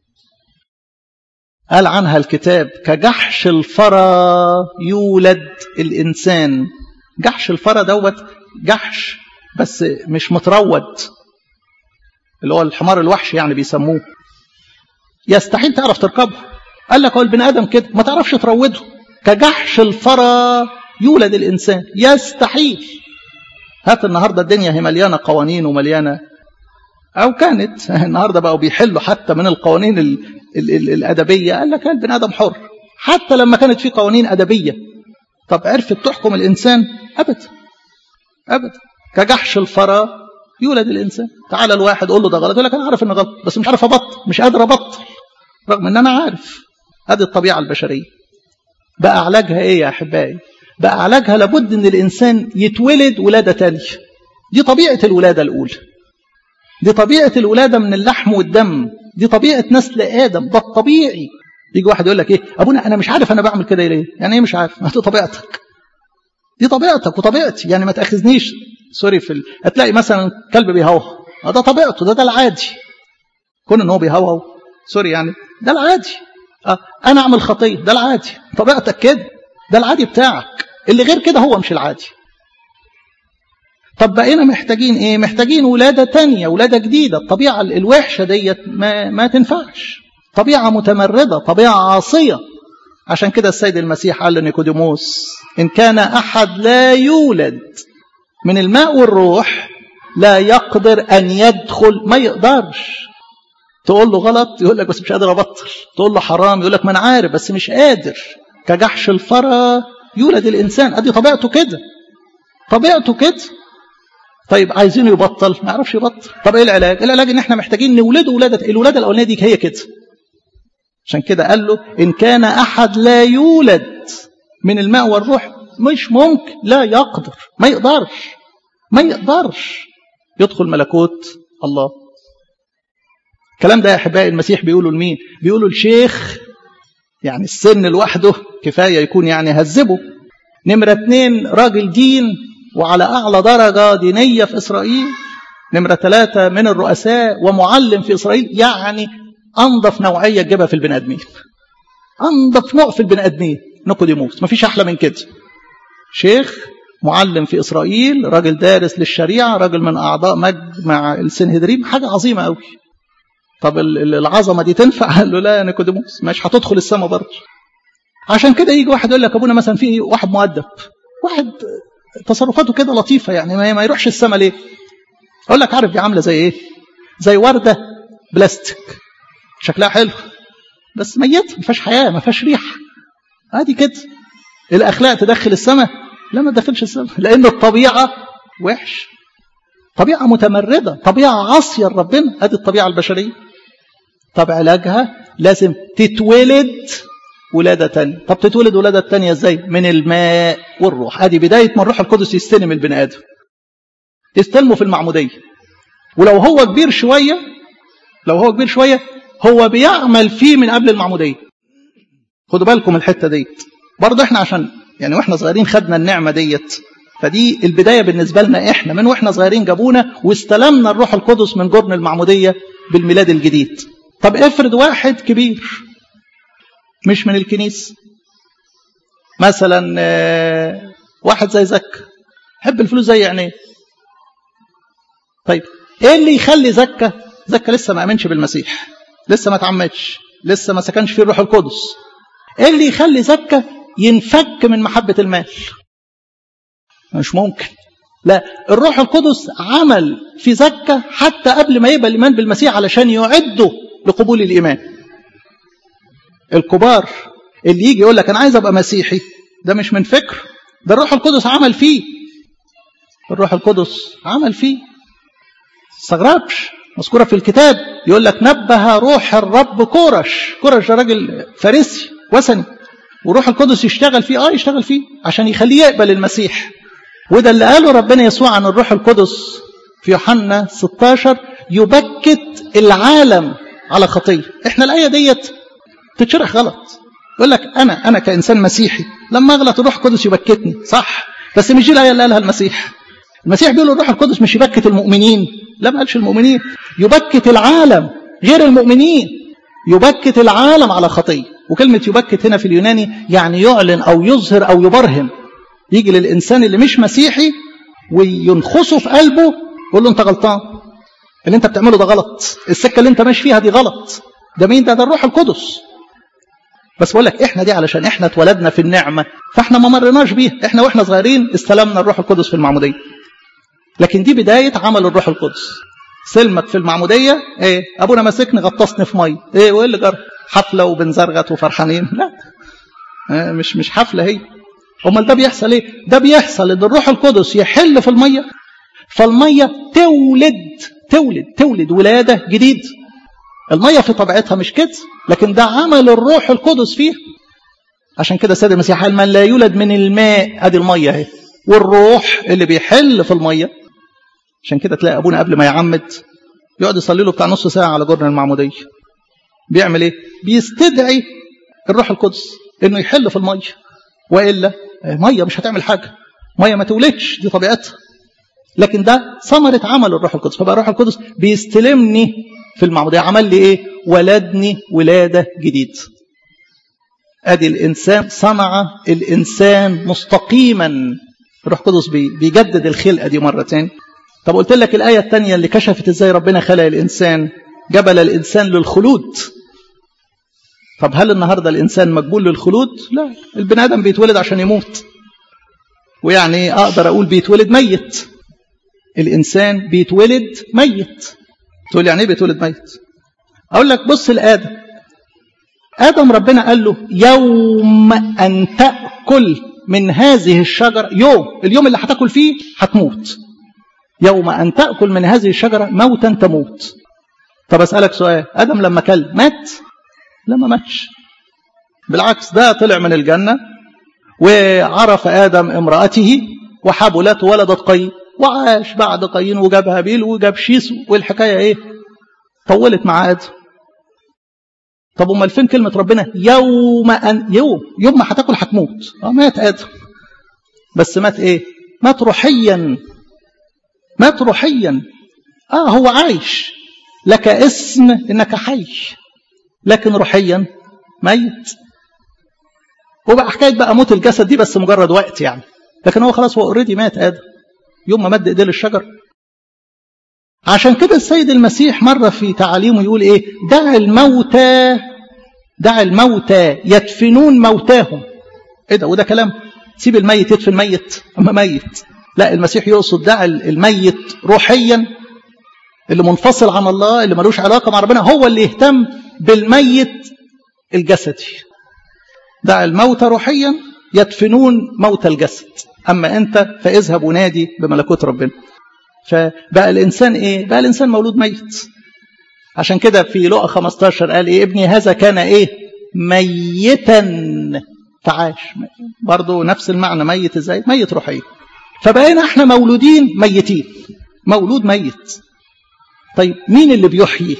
قال عنها الكتاب كجحش الفرى يولد الإنسان جحش الفرى دوت جحش بس مش مترود اللي هو الحمار الوحش يعني بيسموه يستحيل تعرف تركبه قال لك هو البني آدم كده ما تعرفش تروده كجحش الفرى يولد الإنسان يستحيل هات النهاردة الدنيا هي مليانة قوانين ومليانة أو كانت النهاردة بقوا بيحلوا حتى من القوانين ال ال ال الأدبية قال لك البني آدم حر حتى لما كانت في قوانين أدبية طب عرفت تحكم الإنسان أبدا أبدا كجحش الفرى يولد الإنسان تعالى الواحد قول له ده غلط يقول لك أنا عارف إنه غلط بس مش عارف أبطل مش قادر أبطل رغم إن أنا عارف هذه الطبيعة البشرية بقى علاجها إيه يا أحبائي بقى علاجها لابد إن الإنسان يتولد ولادة تانية دي طبيعة الولادة الأولى دي طبيعة الولادة من اللحم والدم دي طبيعة نسل آدم ده الطبيعي يجي واحد يقول لك ايه ابونا انا مش عارف انا بعمل كده ليه يعني ايه مش عارف ما دي طبيعتك دي طبيعتك وطبيعتي يعني ما تاخذنيش سوري في ال... هتلاقي مثلا كلب بيهوهو ده طبيعته ده ده العادي كون ان هو بيهوهو سوري يعني ده العادي أه انا اعمل خطيه ده العادي طبيعتك كده ده العادي بتاعك اللي غير كده هو مش العادي طب بقينا محتاجين ايه محتاجين ولادة تانية ولادة جديدة الطبيعة الوحشة ديت ما, ما تنفعش طبيعة متمردة طبيعة عاصية عشان كده السيد المسيح قال لنيكوديموس إن كان أحد لا يولد من الماء والروح لا يقدر أن يدخل ما يقدرش تقول له غلط يقول لك بس مش قادر أبطل تقول له حرام يقول لك ما أنا عارف بس مش قادر كجحش الفرى يولد الإنسان أدي طبيعته كده طبيعته كده طيب عايزينه يبطل ما يعرفش يبطل طب ايه العلاج العلاج ان احنا محتاجين نولده ولاده الولاده الاولانيه دي هي كده عشان كده قال له ان كان احد لا يولد من الماء والروح مش ممكن لا يقدر ما يقدرش ما يقدرش يدخل ملكوت الله الكلام ده يا احبائي المسيح بيقوله لمين بيقوله الشيخ يعني السن لوحده كفايه يكون يعني هذبه نمره اتنين راجل دين وعلى أعلى درجة دينية في إسرائيل نمرة ثلاثة من الرؤساء ومعلم في إسرائيل يعني أنظف نوعية تجيبها في البني آدمين أنظف نوع في البني آدمين نيكوديموس مفيش أحلى من كده شيخ معلم في إسرائيل راجل دارس للشريعة راجل من أعضاء مجمع السنهدريم حاجة عظيمة قوي طب العظمة دي تنفع قال له لا يا نيكوديموس مش هتدخل السماء برضه عشان كده يجي واحد يقول لك أبونا مثلا في واحد مؤدب واحد تصرفاته كده لطيفة يعني ما يروحش السما ليه أقول لك عارف دي عاملة زي إيه زي وردة بلاستيك شكلها حلو بس ميت ما فيهاش حياة ما فيهاش ريحة عادي كده الأخلاق تدخل السما لا ما تدخلش السما لأن الطبيعة وحش طبيعة متمردة طبيعة عاصية لربنا هذه الطبيعة البشرية طب علاجها لازم تتولد ولادة تانية طب تتولد ولادة تانية ازاي من الماء والروح ادي بداية ما الروح القدس يستلم البني ادم يستلمه في المعمودية ولو هو كبير شوية لو هو كبير شوية هو بيعمل فيه من قبل المعمودية خدوا بالكم الحتة ديت برضه احنا عشان يعني واحنا صغيرين خدنا النعمة ديت فدي البداية بالنسبة لنا احنا من واحنا صغيرين جابونا واستلمنا الروح القدس من جرن المعمودية بالميلاد الجديد طب افرض واحد كبير مش من الكنيسة مثلا واحد زي زكا حب الفلوس زي عينيه طيب ايه اللي يخلي زكا زكا لسه ما امنش بالمسيح لسه ما اتعمدش لسه ما سكنش فيه الروح القدس ايه اللي يخلي زكا ينفك من محبة المال مش ممكن لا الروح القدس عمل في زكا حتى قبل ما يبقى الإيمان بالمسيح علشان يعده لقبول الإيمان الكبار اللي يجي يقول لك أنا عايز أبقى مسيحي ده مش من فكر ده الروح القدس عمل فيه الروح القدس عمل فيه استغربش مذكورة في الكتاب يقول لك نبه روح الرب كورش كورش ده راجل فارسي وثني وروح القدس يشتغل فيه اه يشتغل فيه عشان يخليه يقبل المسيح وده اللي قاله ربنا يسوع عن الروح القدس في يوحنا 16 يبكت العالم على خطيه احنا الايه ديت تتشرح غلط يقول لك انا انا كانسان مسيحي لما اغلط الروح القدس يبكتني صح بس مش دي الايه اللي قالها المسيح المسيح بيقول الروح القدس مش يبكت المؤمنين لا ما قالش المؤمنين يبكت العالم غير المؤمنين يبكت العالم على خطيه وكلمه يبكت هنا في اليوناني يعني يعلن او يظهر او يبرهن يجي للإنسان اللي مش مسيحي وينخصه في قلبه يقول له أنت غلطان اللي أنت بتعمله ده غلط السكة اللي أنت ماشي فيها دي غلط ده مين ده ده الروح القدس بس بقول لك احنا دي علشان احنا اتولدنا في النعمة فاحنا ما مرناش بيها احنا واحنا صغيرين استلمنا الروح القدس في المعمودية لكن دي بداية عمل الروح القدس سلمك في المعمودية ايه ابونا ماسكني غطسني في مية ايه وايه اللي جرى حفلة وبنزرغت وفرحانين لا اه مش مش حفلة هي امال ده بيحصل ايه ده بيحصل ان الروح القدس يحل في الميه فالميه تولد تولد تولد ولاده جديد الميه في طبيعتها مش كده لكن ده عمل الروح القدس فيها عشان كده السيد المسيح قال من لا يولد من الماء ادي الميه اهي والروح اللي بيحل في الميه عشان كده تلاقي ابونا قبل ما يعمد يقعد يصلي له بتاع نص ساعه على جرن المعموديه بيعمل ايه بيستدعي الروح القدس انه يحل في الميه والا ميه مش هتعمل حاجه ميه ما تولدش دي طبيعتها لكن ده ثمره عمل الروح القدس فبقى الروح القدس بيستلمني في المعموديه عمل لي ايه ولدني ولاده جديد ادي الانسان صنع الانسان مستقيما الروح القدس بيجدد الخلقه دي مره تاني طب قلت لك الايه الثانيه اللي كشفت ازاي ربنا خلق الانسان جبل الانسان للخلود طب هل النهارده الانسان مقبول للخلود؟ لا، البني ادم بيتولد عشان يموت. ويعني اقدر اقول بيتولد ميت. الانسان بيتولد ميت. تقول يعني ايه بيتولد ميت؟ اقول لك بص لادم. ادم ربنا قال له يوم ان تاكل من هذه الشجره يوم اليوم اللي هتاكل فيه هتموت. يوم ان تاكل من هذه الشجره موتا تموت. طب اسالك سؤال، ادم لما كل مات؟ لا ما ماتش بالعكس ده طلع من الجنة وعرف آدم امرأته وحبلت ولدت قايين وعاش بعد قايين وجاب هابيل وجاب شيس والحكاية ايه طولت مع آدم طب امال فين كلمة ربنا يوم أن يوم يوم ما هتاكل هتموت اه مات آدم بس مات ايه مات روحيا مات روحيا اه هو عايش لك اسم انك حي لكن روحيا ميت وبقى حكايه بقى موت الجسد دي بس مجرد وقت يعني لكن هو خلاص هو اوريدي مات ادم يوم ما مد ايديه للشجر عشان كده السيد المسيح مره في تعاليمه يقول ايه دع الموتى دع الموتى يدفنون موتاهم ايه ده وده كلام سيب الميت يدفن ميت اما ميت لا المسيح يقصد دع الميت روحيا اللي منفصل عن الله اللي ملوش علاقه مع ربنا هو اللي يهتم بالميت الجسدي دع الموت روحيا يدفنون موت الجسد أما أنت فاذهب ونادي بملكوت ربنا فبقى الإنسان إيه بقى الإنسان مولود ميت عشان كده في لقى 15 قال إيه ابني هذا كان إيه ميتا فعاش برضه نفس المعنى ميت إزاي ميت روحيا فبقينا احنا مولودين ميتين مولود ميت طيب مين اللي بيحيي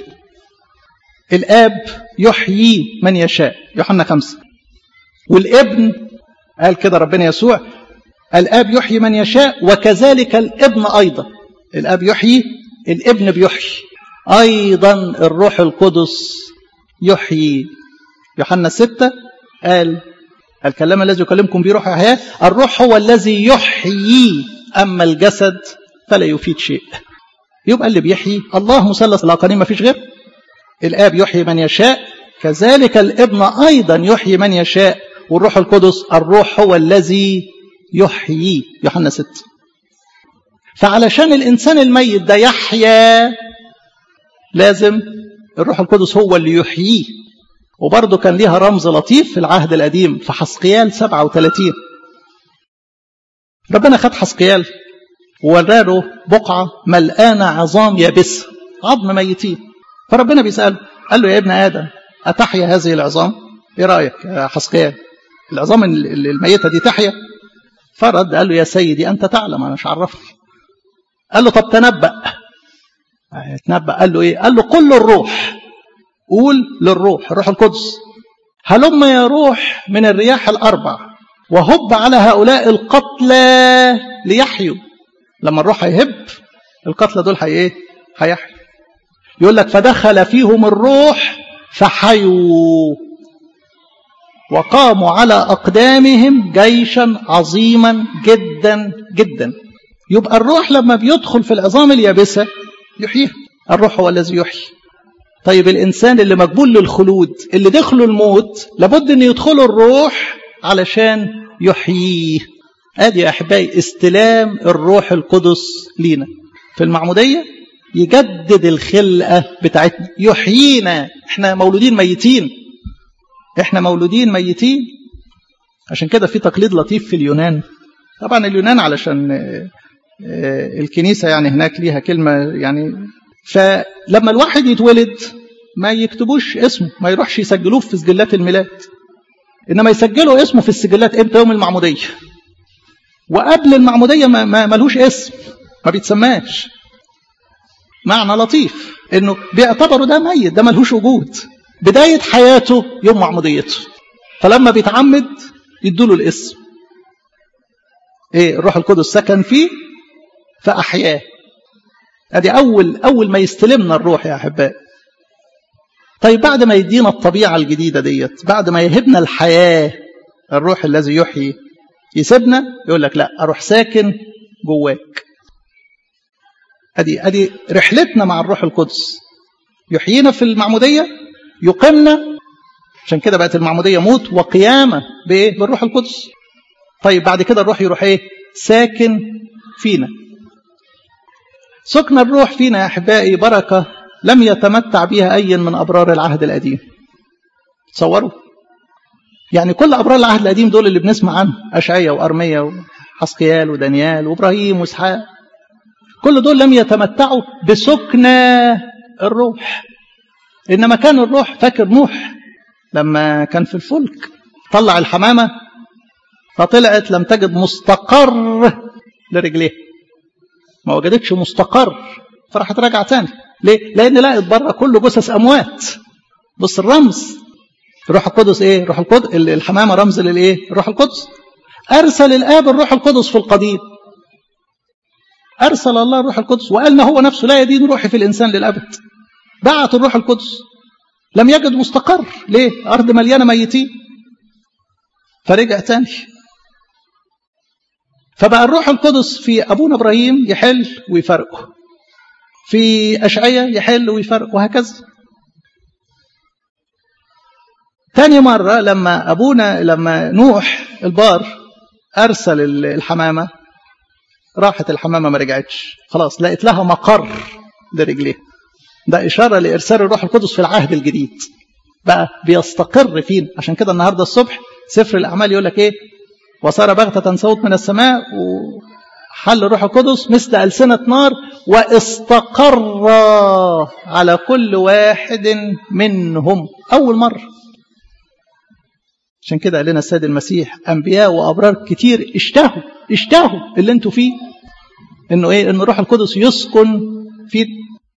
الآب يحيي من يشاء يوحنا خمسة والابن قال كده ربنا يسوع الآب يحيي من يشاء وكذلك الابن أيضا الآب يحيي الابن بيحيي أيضا الروح القدس يحيي يوحنا ستة قال الكلام الذي يكلمكم به روح حياة الروح هو الذي يحيي أما الجسد فلا يفيد شيء يبقى اللي بيحيي الله مثلث الأقانيم ما فيش غير الآب يحيي من يشاء كذلك الابن أيضا يحيي من يشاء والروح القدس الروح هو الذي يحيي يوحنا 6 فعلشان الإنسان الميت ده يحيا لازم الروح القدس هو اللي يحييه وبرضه كان ليها رمز لطيف في العهد القديم في حسقيال 37 ربنا خد حسقيال ووراله بقعة ملقانة عظام يابسة عظم ميتين فربنا بيسأله قال له يا ابن آدم أتحيا هذه العظام إيه رأيك يا حسقيال العظام الميتة دي تحيا فرد قال له يا سيدي أنت تعلم أنا مش عرفني قال له طب تنبأ تنبأ قال له إيه قال له قل للروح قول للروح الروح القدس هلم يا روح من الرياح الأربع وهب على هؤلاء القتلى ليحيوا لما الروح هيهب القتلى دول هي ايه هيحيوا يقول لك فدخل فيهم الروح فحيوا وقاموا على أقدامهم جيشا عظيما جدا جدا يبقى الروح لما بيدخل في العظام اليابسة يحييها الروح هو الذي يحيي طيب الإنسان اللي مقبول للخلود اللي دخله الموت لابد أن يدخله الروح علشان يحييه ادي يا احبائي استلام الروح القدس لينا في المعموديه يجدد الخلقه بتاعتنا يحيينا احنا مولودين ميتين احنا مولودين ميتين عشان كده في تقليد لطيف في اليونان طبعا اليونان علشان الكنيسه يعني هناك ليها كلمه يعني فلما الواحد يتولد ما يكتبوش اسمه ما يروحش يسجلوه في سجلات الميلاد انما يسجلوا اسمه في السجلات امتى يوم المعموديه وقبل المعموديه ما, ما ملوش اسم ما بيتسماش معنى لطيف انه بيعتبروا ده ميت ده ملهوش وجود بدايه حياته يوم معموديته فلما بيتعمد يدوا له الاسم ايه الروح القدس سكن فيه فاحياه ادي اول اول ما يستلمنا الروح يا احبائي طيب بعد ما يدينا الطبيعة الجديدة ديت بعد ما يهبنا الحياة الروح الذي يحيي يسيبنا يقول لك لا أروح ساكن جواك أدي أدي رحلتنا مع الروح القدس يحيينا في المعمودية يقيمنا عشان كده بقت المعمودية موت وقيامة بإيه؟ بالروح القدس طيب بعد كده الروح يروح إيه؟ ساكن فينا سكن الروح فينا يا أحبائي بركة لم يتمتع بها أي من أبرار العهد القديم تصوروا يعني كل أبرار العهد القديم دول اللي بنسمع عنه أشعية وأرمية وحسقيال ودانيال وإبراهيم وإسحاق كل دول لم يتمتعوا بسكنى الروح إنما كان الروح فاكر نوح لما كان في الفلك طلع الحمامة فطلعت لم تجد مستقر لرجليه ما وجدتش مستقر فراحت راجعة تاني ليه؟ لأن لقت بره كله جثث أموات بص الرمز الروح القدس إيه؟ روح القدس الحمامة رمز للإيه؟ الروح القدس أرسل الآب الروح القدس في القديم أرسل الله الروح القدس وقال ما هو نفسه لا يدين روحي في الإنسان للأبد بعت الروح القدس لم يجد مستقر ليه؟ أرض مليانة ميتين فرجع تاني فبقى الروح القدس في أبونا إبراهيم يحل ويفرقه في أشعية يحل ويفرق وهكذا تاني مرة لما أبونا لما نوح البار أرسل الحمامة راحت الحمامة ما رجعتش خلاص لقيت لها مقر لرجليه ده إشارة لإرسال الروح القدس في العهد الجديد بقى بيستقر فين عشان كده النهاردة الصبح سفر الأعمال يقول لك إيه وصار بغتة صوت من السماء وحل الروح القدس مثل ألسنة نار واستقر على كل واحد منهم أول مرة عشان كده قال لنا السيد المسيح أنبياء وأبرار كتير اشتهوا اشتهوا اللي انتوا فيه انه ايه ان الروح القدس يسكن في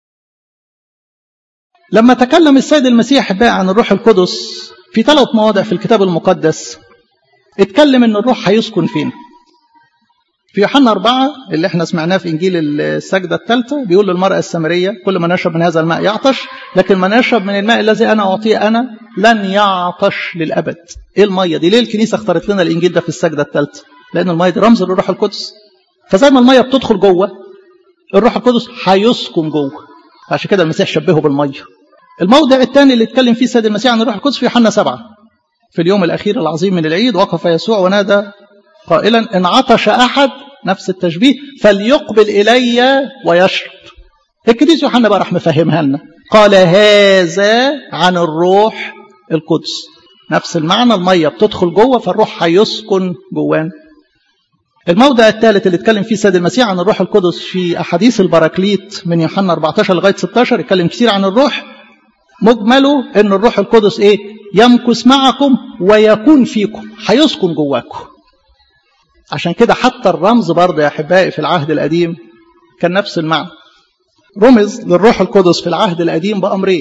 لما تكلم السيد المسيح بقى عن الروح القدس في ثلاث مواضع في الكتاب المقدس اتكلم ان الروح هيسكن فينا في يوحنا أربعة اللي احنا سمعناه في إنجيل السجدة الثالثة بيقول للمرأة السامرية كل من يشرب من هذا الماء يعطش لكن من يشرب من الماء الذي أنا أعطيه أنا لن يعطش للأبد إيه المية دي ليه الكنيسة اختارت لنا الإنجيل ده في السجدة الثالثة لأن المية دي رمز للروح القدس فزي ما المية بتدخل جوه الروح القدس هيسكن جوه عشان كده المسيح شبهه بالمية الموضع الثاني اللي اتكلم فيه السيد المسيح عن الروح القدس في يوحنا سبعة في اليوم الأخير العظيم من العيد وقف يسوع ونادى قائلا إن عطش أحد نفس التشبيه فليقبل إلي ويشرب القديس يوحنا بقى راح مفهمها لنا قال هذا عن الروح القدس نفس المعنى المية بتدخل جوه فالروح هيسكن جوان الموضع الثالث اللي اتكلم فيه السيد المسيح عن الروح القدس في أحاديث البراكليت من يوحنا 14 لغاية 16 اتكلم كتير عن الروح مجمله ان الروح القدس ايه يمكث معكم ويكون فيكم هيسكن جواكم عشان كده حتى الرمز برضه يا احبائي في العهد القديم كان نفس المعنى رمز للروح القدس في العهد القديم بامرين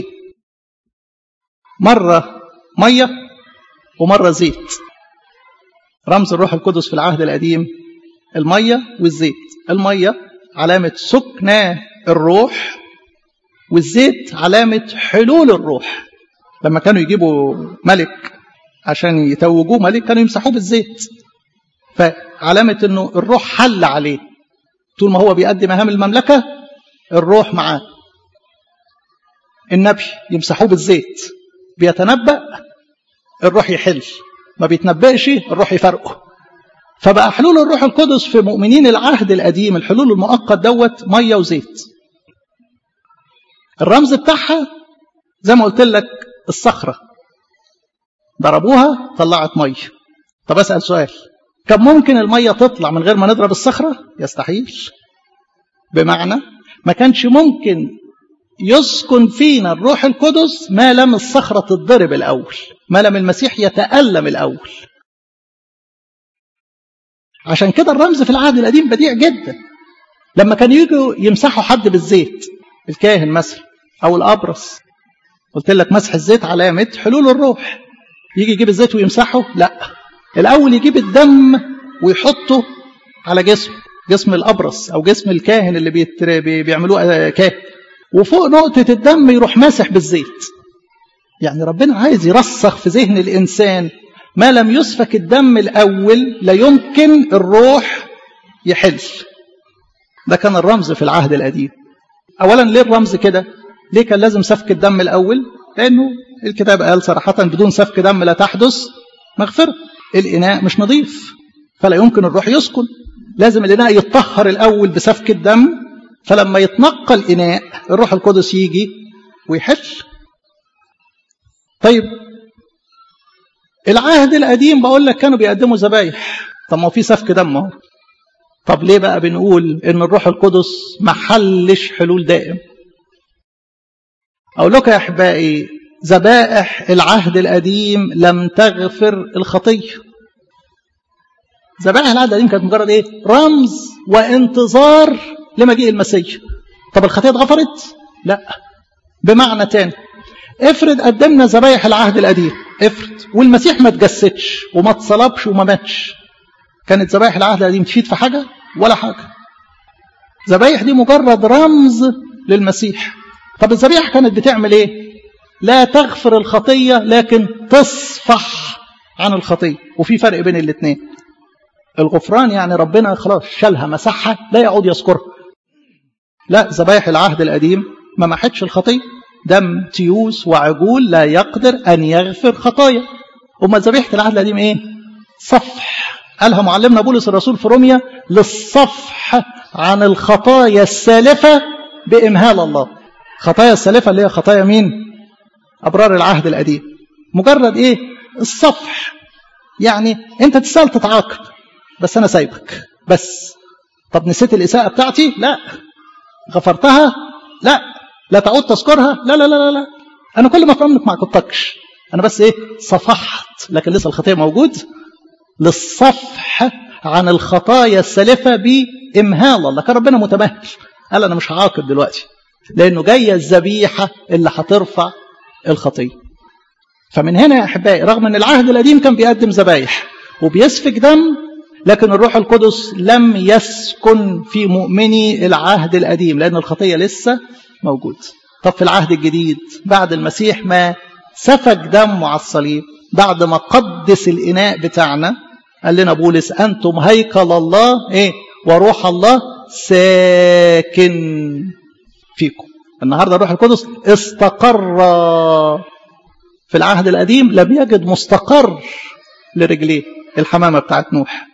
مره ميه ومره زيت رمز الروح القدس في العهد القديم الميه والزيت الميه علامه سكنى الروح والزيت علامة حلول الروح لما كانوا يجيبوا ملك عشان يتوجوه ملك كانوا يمسحوه بالزيت فعلامة انه الروح حل عليه طول ما هو بيقدم مهام المملكة الروح معاه النبي يمسحوه بالزيت بيتنبأ الروح يحل ما بيتنبأش الروح يفرقه فبقى حلول الروح القدس في مؤمنين العهد القديم الحلول المؤقت دوت ميه وزيت الرمز بتاعها زي ما قلت لك الصخرة ضربوها طلعت مية طب أسأل سؤال كان ممكن المية تطلع من غير ما نضرب الصخرة يستحيل بمعنى ما كانش ممكن يسكن فينا الروح القدس ما لم الصخرة تتضرب الأول ما لم المسيح يتألم الأول عشان كده الرمز في العهد القديم بديع جدا لما كانوا يجوا يمسحوا حد بالزيت الكاهن مثلا او الابرص قلت لك مسح الزيت علامه حلول الروح يجي يجيب الزيت ويمسحه لا الاول يجيب الدم ويحطه على جسمه جسم الابرص او جسم الكاهن اللي بيتر... بيعملوه كاهن وفوق نقطه الدم يروح ماسح بالزيت يعني ربنا عايز يرسخ في ذهن الانسان ما لم يسفك الدم الاول لا يمكن الروح يحل ده كان الرمز في العهد القديم اولا ليه الرمز كده ليه كان لازم سفك الدم الاول لانه الكتاب قال صراحه بدون سفك دم لا تحدث مغفره الاناء مش نظيف فلا يمكن الروح يسكن لازم الاناء يتطهر الاول بسفك الدم فلما يتنقى الاناء الروح القدس يجي ويحل طيب العهد القديم بقول لك كانوا بيقدموا ذبايح طب ما في سفك دم اهو طب ليه بقى بنقول ان الروح القدس ما حلش حلول دائم اقول لكم يا احبائي ذبائح العهد القديم لم تغفر الخطيه ذبائح العهد القديم كانت مجرد ايه رمز وانتظار لمجيء المسيح طب الخطيه اتغفرت لا بمعنى تاني افرض قدمنا ذبايح العهد القديم افرض والمسيح ما تجسدش وما اتصلبش وما ماتش كانت ذبايح العهد القديم تفيد في حاجه ولا حاجه ذبايح دي مجرد رمز للمسيح طب الذبيحه كانت بتعمل ايه لا تغفر الخطيه لكن تصفح عن الخطيه وفي فرق بين الاثنين الغفران يعني ربنا خلاص شالها مسحها لا يعود يذكرها لا ذبايح العهد القديم ما محتش الخطيه دم تيوس وعجول لا يقدر ان يغفر خطايا اما ذبيحه العهد القديم ايه صفح قالها معلمنا بولس الرسول في روميا للصفح عن الخطايا السالفه بامهال الله خطايا السالفه اللي هي خطايا مين ابرار العهد القديم مجرد ايه الصفح يعني انت تسال تتعاقب بس انا سايبك بس طب نسيت الاساءه بتاعتي لا غفرتها لا لا تعود تذكرها لا لا لا لا, لا. انا كل ما فهمك ما عاقبتكش انا بس ايه صفحت لكن لسه الخطيه موجود للصفح عن الخطايا السالفه بامهال الله كان ربنا متمهل قال انا مش هعاقب دلوقتي لانه جايه الذبيحه اللي هترفع الخطيه فمن هنا يا احبائي رغم ان العهد القديم كان بيقدم ذبايح وبيسفك دم لكن الروح القدس لم يسكن في مؤمني العهد القديم لأن الخطية لسه موجود طب في العهد الجديد بعد المسيح ما سفك دمه على الصليب بعد ما قدس الإناء بتاعنا قال لنا بولس أنتم هيكل الله إيه وروح الله ساكن فيكم النهاردة الروح القدس استقر في العهد القديم لم يجد مستقر لرجليه الحمامة بتاعت نوح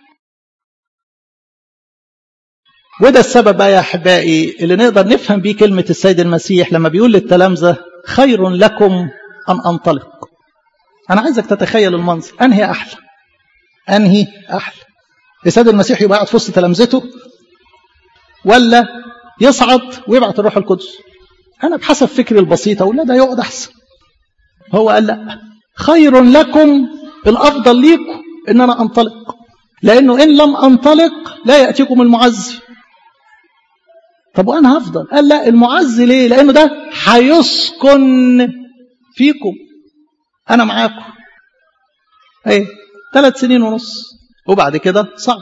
وده السبب بقى يا أحبائي اللي نقدر نفهم بيه كلمة السيد المسيح لما بيقول للتلامذة خير لكم أن أنطلق أنا عايزك تتخيل المنظر أنهي أحلى أنهي أحلى السيد المسيح يبقى قاعد في وسط تلامذته ولا يصعد ويبعت الروح القدس أنا بحسب فكري البسيط أقول لا ده يقعد أحسن هو قال لا خير لكم الأفضل ليكم إن أنا أنطلق لأنه إن لم أنطلق لا يأتيكم المعزي طب وأنا هفضل قال لا المعزي ليه لأنه ده هيسكن فيكم أنا معاكم ايه ثلاث سنين ونص وبعد كده صعد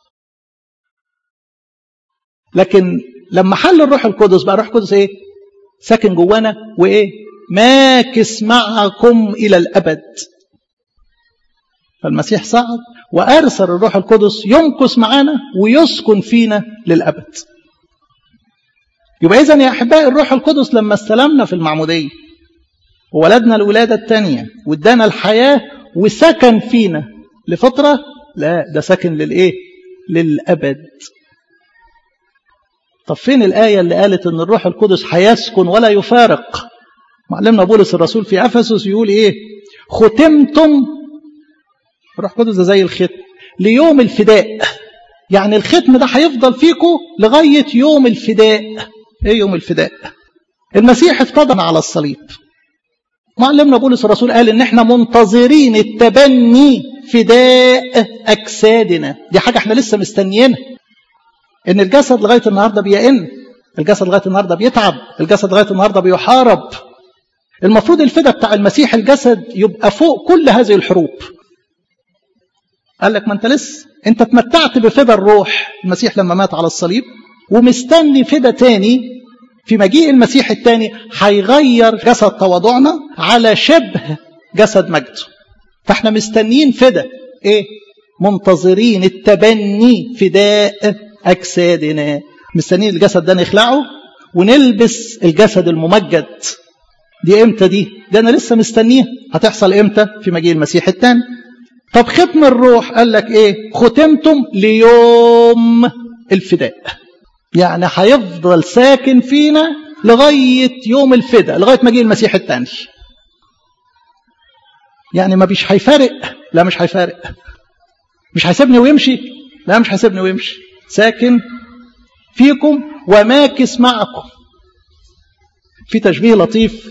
لكن لما حل الروح القدس بقى الروح القدس ايه ساكن جوانا وايه ماكس معكم الى الابد فالمسيح صعد وارسل الروح القدس يمكث معانا ويسكن فينا للابد يبقى اذا يا احبائي الروح القدس لما استلمنا في المعموديه وولدنا الولاده الثانيه وادانا الحياه وسكن فينا لفتره لا ده سكن للايه للابد طب فين الآية اللي قالت إن الروح القدس هيسكن ولا يفارق معلمنا بولس الرسول في أفسس يقول إيه ختمتم الروح القدس ده زي الختم ليوم الفداء يعني الختم ده هيفضل فيكم لغاية يوم الفداء إيه يوم الفداء المسيح افتضن على الصليب معلمنا بولس الرسول قال إن إحنا منتظرين التبني فداء أجسادنا دي حاجة إحنا لسه مستنيينها ان الجسد لغايه النهارده بيئن الجسد لغايه النهارده بيتعب الجسد لغايه النهارده بيحارب المفروض الفدا بتاع المسيح الجسد يبقى فوق كل هذه الحروب قال لك ما انت لسه انت اتمتعت بفدا الروح المسيح لما مات على الصليب ومستني فدا تاني في مجيء المسيح التاني هيغير جسد تواضعنا على شبه جسد مجده فاحنا مستنيين فدا ايه منتظرين التبني فداء أجسادنا مستنيين الجسد ده نخلعه ونلبس الجسد الممجد دي امتى دي ده انا لسه مستنيها هتحصل امتى في مجيء المسيح الثاني طب ختم الروح قال لك ايه ختمتم ليوم الفداء يعني هيفضل ساكن فينا لغاية يوم الفداء لغاية مجيء المسيح الثاني يعني ما بيش هيفارق لا مش هيفارق مش هيسيبني ويمشي لا مش هيسيبني ويمشي ساكن فيكم وماكس معكم في تشبيه لطيف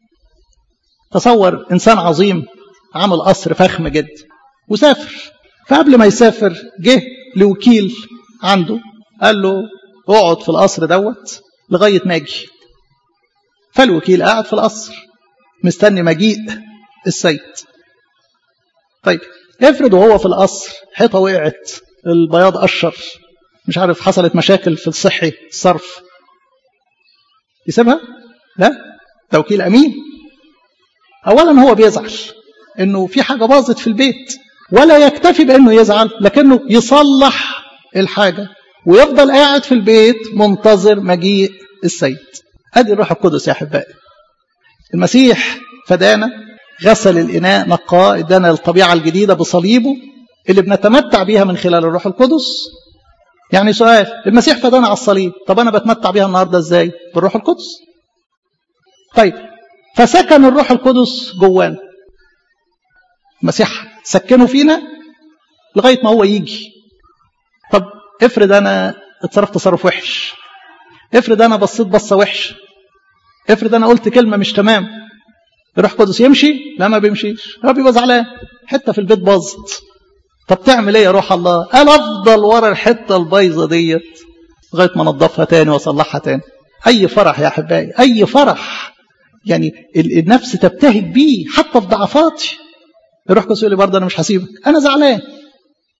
تصور انسان عظيم عمل قصر فخم جدا وسافر فقبل ما يسافر جه لوكيل عنده قال له اقعد في القصر دوت لغايه ما اجي فالوكيل قاعد في القصر مستني مجيء السيد طيب افرض وهو في القصر حيطه وقعت البياض قشر مش عارف حصلت مشاكل في الصحي الصرف يسيبها لا توكيل امين اولا هو بيزعل انه في حاجه باظت في البيت ولا يكتفي بانه يزعل لكنه يصلح الحاجه ويفضل قاعد في البيت منتظر مجيء السيد ادي الروح القدس يا احبائي المسيح فدانا غسل الاناء نقاه ادانا الطبيعه الجديده بصليبه اللي بنتمتع بيها من خلال الروح القدس يعني سؤال المسيح فدانا على الصليب طب انا بتمتع بيها النهارده ازاي بالروح القدس طيب فسكن الروح القدس جوانا المسيح سكنه فينا لغايه ما هو يجي طب افرض انا اتصرفت تصرف وحش افرض انا بصيت بصه وحشه افرض انا قلت كلمه مش تمام الروح القدس يمشي لا ما بيمشيش هو بيبقى زعلان حته في البيت باظت طب تعمل ايه يا روح الله قال افضل ورا الحته البايظه ديت لغايه ما انضفها تاني واصلحها تاني اي فرح يا احبائي اي فرح يعني النفس تبتهج بيه حتى في ضعفاتي الروح القدس يقول لي برضه انا مش هسيبك انا زعلان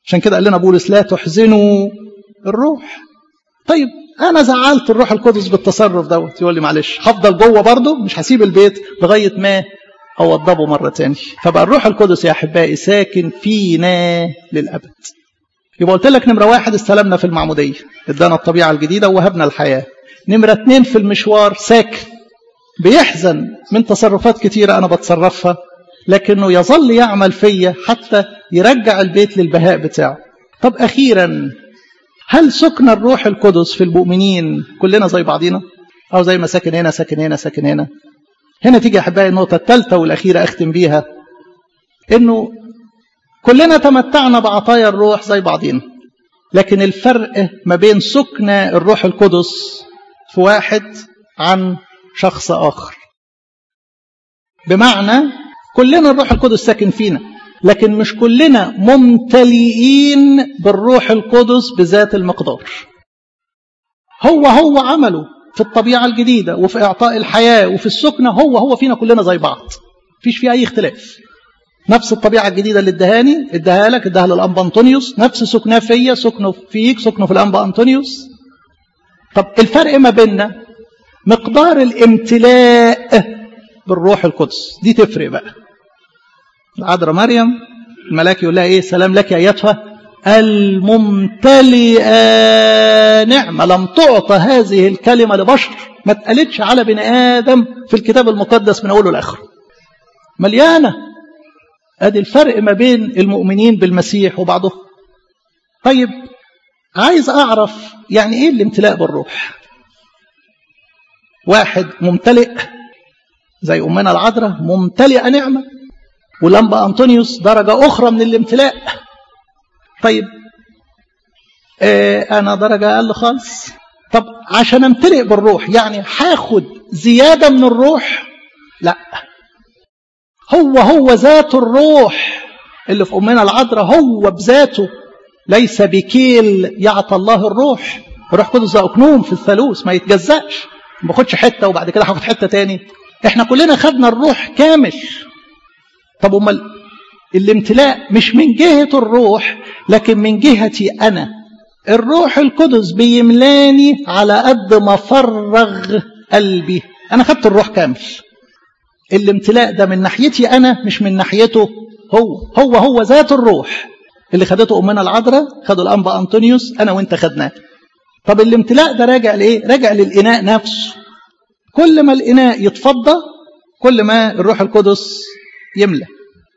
عشان كده قال لنا بولس لا تحزنوا الروح طيب انا زعلت الروح القدس بالتصرف دوت يقول لي معلش هفضل جوه برضه مش هسيب البيت لغايه ما اوضبه مره تاني فبقى الروح القدس يا احبائي ساكن فينا للابد يبقى قلت لك نمره واحد استلمنا في المعموديه ادانا الطبيعه الجديده ووهبنا الحياه نمره اتنين في المشوار ساكن بيحزن من تصرفات كتيره انا بتصرفها لكنه يظل يعمل فيا حتى يرجع البيت للبهاء بتاعه طب اخيرا هل سكن الروح القدس في المؤمنين كلنا زي بعضينا او زي ما ساكن هنا ساكن هنا ساكن هنا هنا تيجي احبائي النقطه الثالثه والاخيره اختم بيها انه كلنا تمتعنا بعطايا الروح زي بعضينا لكن الفرق ما بين سكن الروح القدس في واحد عن شخص اخر بمعنى كلنا الروح القدس ساكن فينا لكن مش كلنا ممتلئين بالروح القدس بذات المقدار هو هو عمله في الطبيعة الجديدة وفي إعطاء الحياة وفي السكنة هو هو فينا كلنا زي بعض فيش فيه أي اختلاف نفس الطبيعة الجديدة اللي ادهاني اداها لك اداها للأنبا أنطونيوس نفس سكناه فيا سكنه فيك سكنه في الأنبا أنطونيوس طب الفرق ما بيننا مقدار الامتلاء بالروح القدس دي تفرق بقى العذراء مريم الملاك يقول لها ايه سلام لك ايتها الممتلئه نعمه لم تعطى هذه الكلمه لبشر ما اتقالتش على بني ادم في الكتاب المقدس من اوله لاخره مليانه ادي الفرق ما بين المؤمنين بالمسيح وبعضهم طيب عايز اعرف يعني ايه الامتلاء بالروح واحد ممتلئ زي امنا العذراء ممتلئه نعمه ولمبا أنطونيوس درجة أخرى من الامتلاء طيب آه أنا درجة أقل خالص طب عشان أمتلئ بالروح يعني هاخد زيادة من الروح لا هو هو ذات الروح اللي في أمنا العذراء هو بذاته ليس بكيل يعطى الله الروح الروح قدس ده أكنوم في الثالوث ما يتجزأش ما باخدش حتة وبعد كده هاخد حتة تاني احنا كلنا خدنا الروح كامل طب امال الامتلاء مش من جهة الروح لكن من جهتي أنا الروح القدس بيملاني على قد ما فرغ قلبي أنا خدت الروح كامل الامتلاء ده من ناحيتي أنا مش من ناحيته هو هو هو ذات الروح اللي خدته أمنا العذراء خدوا الأنبا أنطونيوس أنا وأنت خدناه طب الامتلاء ده راجع لإيه؟ راجع للإناء نفسه كل ما الإناء يتفضى كل ما الروح القدس يملى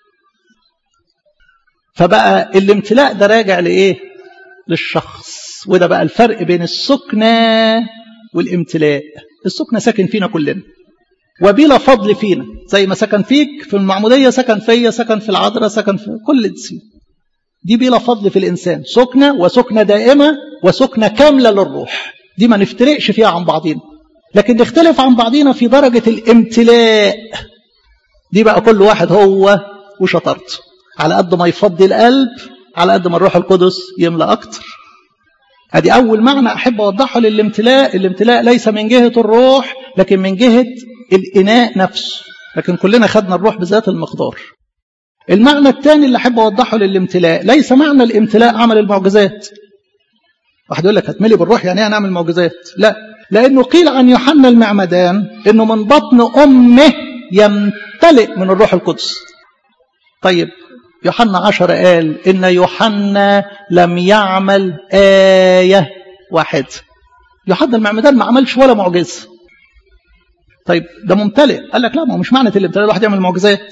فبقى الامتلاء ده راجع لايه للشخص وده بقى الفرق بين السكنة والامتلاء السكنة ساكن فينا كلنا وبلا فضل فينا زي ما سكن فيك في المعمودية سكن فيا سكن في العذراء سكن في كل الدسين دي بلا فضل في الإنسان سكنة وسكنة دائمة وسكنة كاملة للروح دي ما نفترقش فيها عن بعضينا لكن نختلف عن بعضينا في درجة الامتلاء دي بقى كل واحد هو وشطارته على قد ما يفضي القلب على قد ما الروح القدس يملى أكتر ادي أول معنى أحب أوضحه للامتلاء الامتلاء ليس من جهة الروح لكن من جهة الإناء نفسه لكن كلنا خدنا الروح بذات المقدار المعنى الثاني اللي أحب أوضحه للامتلاء ليس معنى الامتلاء عمل المعجزات واحد يقول لك هتملي بالروح يعني ايه نعمل معجزات لا لأنه قيل عن يوحنا المعمدان أنه من بطن أمه يمتلئ من الروح القدس طيب يوحنا عشر قال إن يوحنا لم يعمل آية واحدة يوحنا المعمدان ما عملش ولا معجزة طيب ده ممتلئ قال لك لا ما هو مش معنى الامتلاء الواحد يعمل معجزات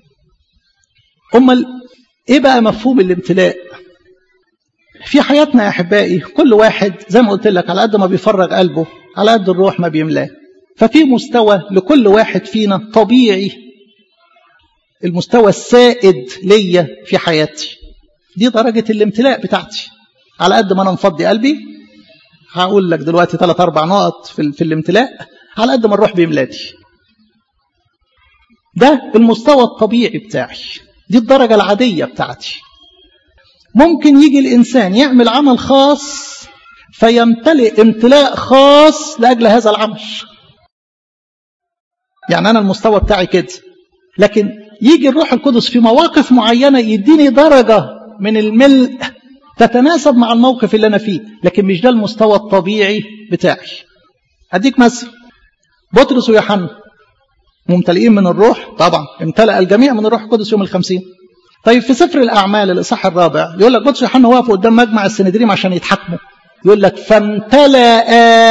أمال إيه بقى مفهوم الامتلاء في حياتنا يا أحبائي كل واحد زي ما قلت لك على قد ما بيفرغ قلبه على قد الروح ما بيملاه ففي مستوى لكل واحد فينا طبيعي المستوى السائد ليا في حياتي دي درجة الامتلاء بتاعتي على قد ما أنا مفضي قلبي هقول لك دلوقتي ثلاث أربع نقط في, في الامتلاء على قد ما الروح بيملاني ده المستوى الطبيعي بتاعي دي الدرجة العادية بتاعتي ممكن يجي الإنسان يعمل عمل خاص فيمتلئ امتلاء خاص لأجل هذا العمل يعني أنا المستوى بتاعي كده لكن يجي الروح القدس في مواقف معينة يديني درجة من الملء تتناسب مع الموقف اللي انا فيه لكن مش ده المستوى الطبيعي بتاعي اديك مثل بطرس ويوحنا ممتلئين من الروح طبعا امتلأ الجميع من الروح القدس يوم الخمسين طيب في سفر الأعمال الإصحاح الرابع يقول لك بطرس ويوحنا وقفوا قدام مجمع السندريم عشان يتحاكموا يقول لك فامتلأ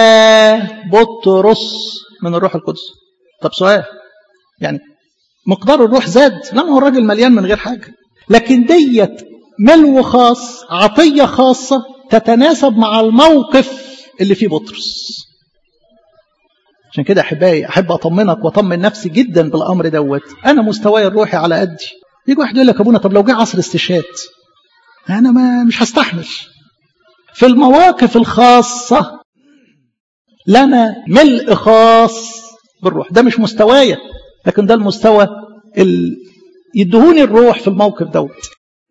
بطرس من الروح القدس طب سؤال يعني مقدار الروح زاد لا هو الراجل مليان من غير حاجة لكن ديت ملو خاص عطية خاصة تتناسب مع الموقف اللي فيه بطرس عشان كده احبائي احب اطمنك واطمن نفسي جدا بالامر دوت انا مستواي الروحي على قدي يجي واحد يقول لك ابونا طب لو جه عصر استشهاد انا ما مش هستحمل في المواقف الخاصه لنا ملء خاص بالروح ده مش مستوايا لكن ده المستوى ال... يدهوني الروح في الموقف دوت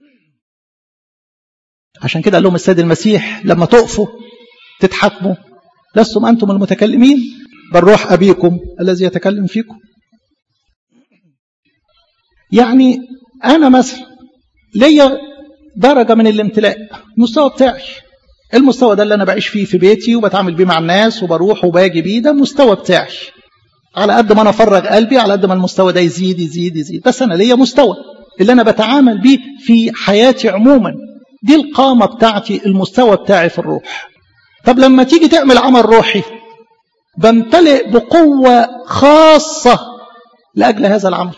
عشان كده قال لهم السيد المسيح لما تقفوا تتحاكموا لستم انتم المتكلمين بل روح أبيكم الذي يتكلم فيكم يعني أنا مثلا ليا درجة من الامتلاء المستوى بتاعي المستوى ده اللي أنا بعيش فيه في بيتي وبتعامل بيه مع الناس وبروح وباجي بيه ده المستوى بتاعي على قد ما أنا أفرغ قلبي على قد ما المستوى ده يزيد يزيد يزيد بس أنا ليا مستوى اللي أنا بتعامل بيه في حياتي عموما دي القامة بتاعتي المستوى بتاعي في الروح طب لما تيجي تعمل عمل روحي بمتلئ بقوة خاصة لأجل هذا العمل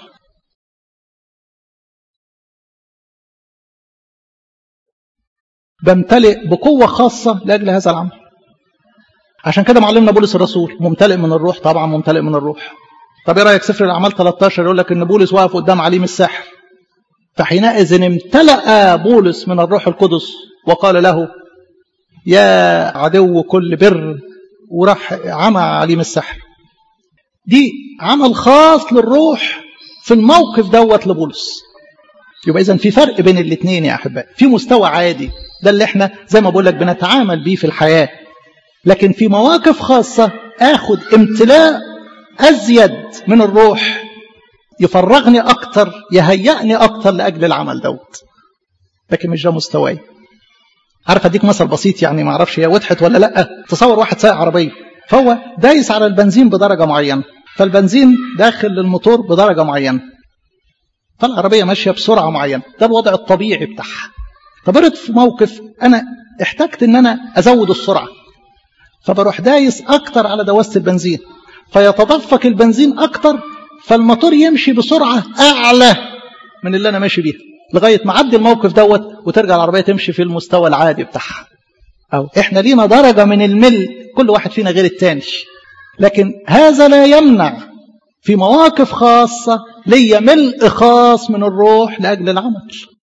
بمتلئ بقوة خاصة لأجل هذا العمل عشان كده معلمنا بولس الرسول ممتلئ من الروح طبعا ممتلئ من الروح طب ايه رايك سفر الاعمال 13 يقول لك ان بولس واقف قدام عليم الساحر فحينئذ امتلأ بولس من الروح القدس وقال له يا عدو كل بر وراح عمى عليم السحر دي عمل خاص للروح في الموقف دوت لبولس يبقى اذا في فرق بين الاثنين يا احبائي في مستوى عادي ده اللي احنا زي ما بقول لك بنتعامل بيه في الحياه لكن في مواقف خاصه اخد امتلاء ازيد من الروح يفرغني اكتر يهيئني اكتر لاجل العمل دوت لكن مش ده مستواي عارف اديك مثل بسيط يعني ما اعرفش هي وضحت ولا لا تصور واحد سايق عربيه فهو دايس على البنزين بدرجه معينه فالبنزين داخل للموتور بدرجه معينه فالعربيه ماشيه بسرعه معينه ده الوضع الطبيعي بتاعها طب في موقف انا احتجت ان انا ازود السرعه فبروح دايس اكتر على دواسه البنزين فيتدفق البنزين اكتر فالموتور يمشي بسرعه اعلى من اللي انا ماشي بيها لغايه ما عدي الموقف دوت وترجع العربيه تمشي في المستوى العادي بتاعها او احنا لينا درجه من الملء كل واحد فينا غير التاني لكن هذا لا يمنع في مواقف خاصه ليا ملء خاص من الروح لاجل العمل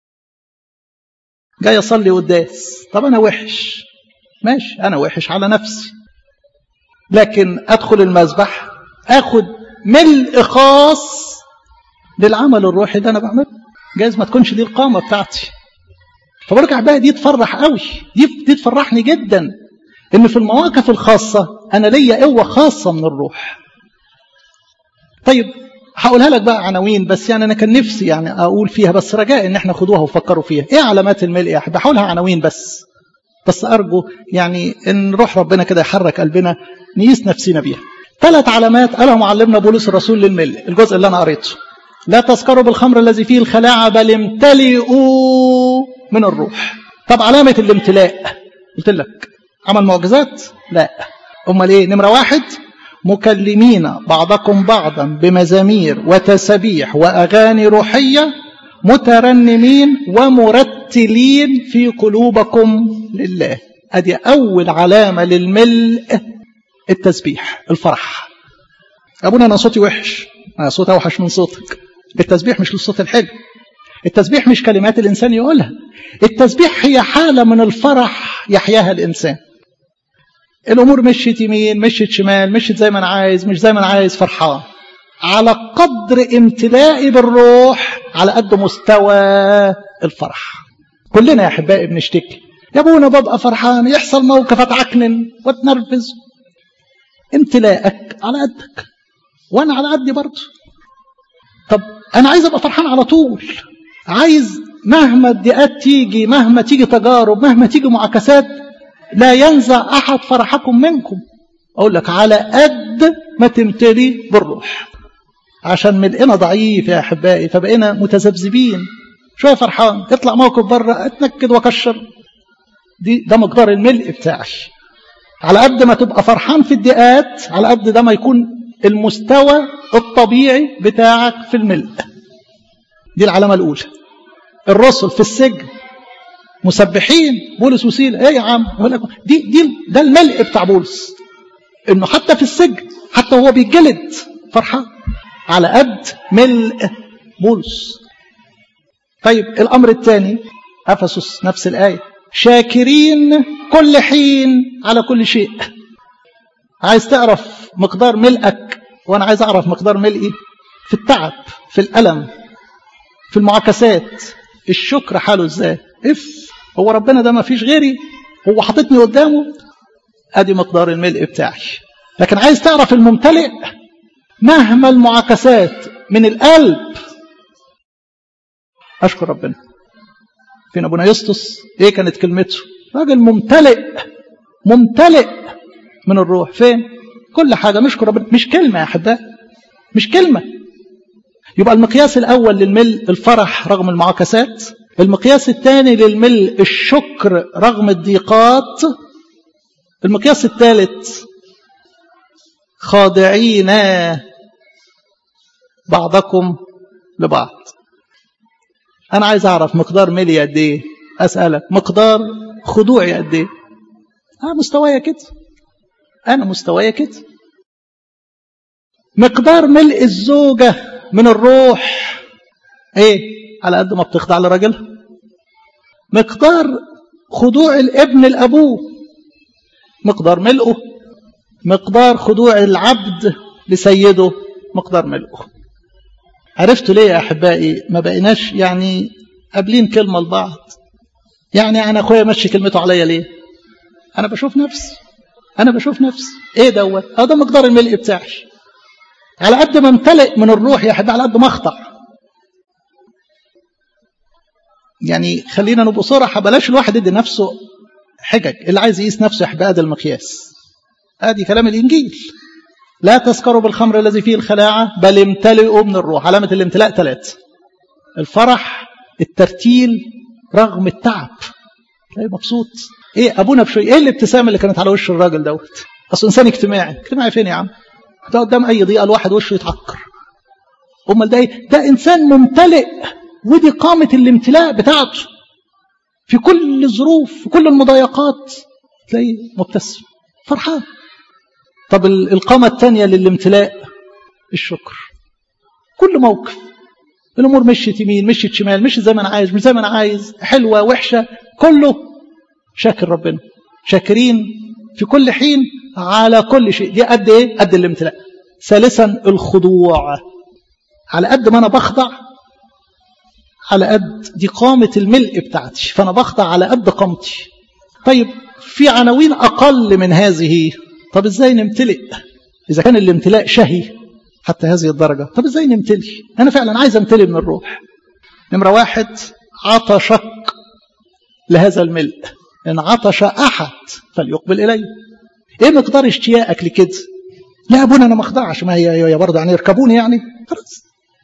جاي اصلي قداس طب انا وحش ماشي انا وحش على نفسي لكن ادخل المذبح اخد ملء خاص للعمل الروحي اللي انا بعمله جايز ما تكونش دي القامه بتاعتي فبرجع بقى دي تفرح قوي دي دي تفرحني جدا ان في المواقف الخاصه انا ليا قوه خاصه من الروح طيب هقولها لك بقى عناوين بس يعني انا كان نفسي يعني اقول فيها بس رجاء ان احنا خدوها وفكروا فيها ايه علامات الملء يا احباب هقولها عناوين بس بس ارجو يعني ان روح ربنا كده يحرك قلبنا نقيس نفسنا بيها ثلاث علامات قالها معلمنا بولس الرسول للملء الجزء اللي انا قريته لا تسكروا بالخمر الذي فيه الخلاعة بل امتلئوا من الروح طب علامة الامتلاء قلت لك عمل معجزات لا امال ايه نمرة واحد مكلمين بعضكم بعضا بمزامير وتسابيح واغاني روحية مترنمين ومرتلين في قلوبكم لله ادي اول علامة للملء التسبيح الفرح ابونا انا صوتي وحش انا صوتي اوحش من صوتك التسبيح مش للصوت الحلو التسبيح مش كلمات الانسان يقولها التسبيح هي حاله من الفرح يحياها الانسان الامور مشيت يمين مشيت شمال مشيت زي ما انا عايز مش زي ما انا عايز فرحان على قدر امتلائي بالروح على قد مستوى الفرح كلنا يا احبائي بنشتكي يا ابونا ببقى فرحان يحصل موقف اتعكنن واتنرفز امتلاءك على قدك وانا على قدي برضه طب انا عايز ابقى فرحان على طول عايز مهما الضيقات تيجي مهما تيجي تجارب مهما تيجي معاكسات لا ينزع أحد فرحكم منكم أقول لك على قد ما تمتلي بالروح عشان ملئنا ضعيف يا أحبائي فبقينا متذبذبين شوية فرحان اطلع موقف بره اتنكد واكشر دي ده مقدار الملء بتاعي على قد ما تبقى فرحان في الضيقات على قد ده ما يكون المستوى الطبيعي بتاعك في الملء دي العلامة الأولى الرسل في السجن مسبحين بولس وسيلة ايه يا عم دي دي ده الملء بتاع بولس انه حتى في السجن حتى وهو بيتجلد فرحان على قد ملء بولس طيب الامر الثاني افسس نفس الايه شاكرين كل حين على كل شيء عايز تعرف مقدار ملئك وانا عايز اعرف مقدار ملئي في التعب في الالم في المعاكسات الشكر حاله ازاي اف هو ربنا ده ما فيش غيري هو حاططني قدامه ادي مقدار الملء بتاعي لكن عايز تعرف الممتلئ مهما المعاكسات من القلب اشكر ربنا فين ابونا يسطس ايه كانت كلمته راجل ممتلئ ممتلئ من الروح فين كل حاجه نشكر ربنا مش كلمه يا احبائي مش كلمه يبقى المقياس الاول للملء الفرح رغم المعاكسات المقياس الثاني للملء الشكر رغم الضيقات المقياس الثالث خاضعين بعضكم لبعض انا عايز اعرف مقدار ملي قد ايه اسالك مقدار خضوعي قد ايه اه مستوايا كده انا مستوايا كده مقدار ملء الزوجه من الروح ايه على قد ما بتخضع لراجلها مقدار خضوع الابن لابوه مقدار ملئه مقدار خضوع العبد لسيده مقدار ملئه عرفتوا ليه يا احبائي ما بقيناش يعني قابلين كلمه لبعض يعني انا اخويا ماشي كلمته عليا ليه انا بشوف نفسي انا بشوف نفسي ايه دوت اه ده مقدار الملء بتاعي على قد ما امتلئ من الروح يا احبائي على قد ما اخضع يعني خلينا نبقى صراحه بلاش الواحد يدي نفسه حجج اللي عايز يقيس نفسه يا احبائي ده المقياس ادي كلام الانجيل لا تسكروا بالخمر الذي فيه الخلاعة بل امتلئوا من الروح علامة الامتلاء ثلاثة الفرح الترتيل رغم التعب تلاقي مبسوط ايه ابونا بشوي ايه الابتسامة اللي كانت على وش الراجل دوت اصل انسان اجتماعي اجتماعي فين يا عم ده قدام اي ضيقة الواحد وشه يتعكر امال ده ايه ده انسان ممتلئ ودي قامة الامتلاء بتاعته في كل الظروف في كل المضايقات تلاقيه مبتسم فرحان طب القامة الثانية للامتلاء الشكر كل موقف الأمور مشيت يمين مشيت شمال مشيت زي ما أنا عايز مش زي ما أنا عايز حلوة وحشة كله شاكر ربنا شاكرين في كل حين على كل شيء دي قد إيه؟ قد الامتلاء ثالثا الخضوع على قد ما أنا بخضع على قد دي قامة الملء بتاعتي فأنا بخضع على قد قامتي طيب في عناوين أقل من هذه طب ازاي نمتلئ اذا كان الامتلاء شهي حتى هذه الدرجة طب ازاي نمتلئ انا فعلا عايز امتلئ من الروح نمرة واحد عطشك لهذا الملء ان عطش احد فليقبل الي ايه مقدار اشتياقك لكده لا يا ابونا انا ما اخضعش ما هي يا برضه يعني يركبوني يعني خلاص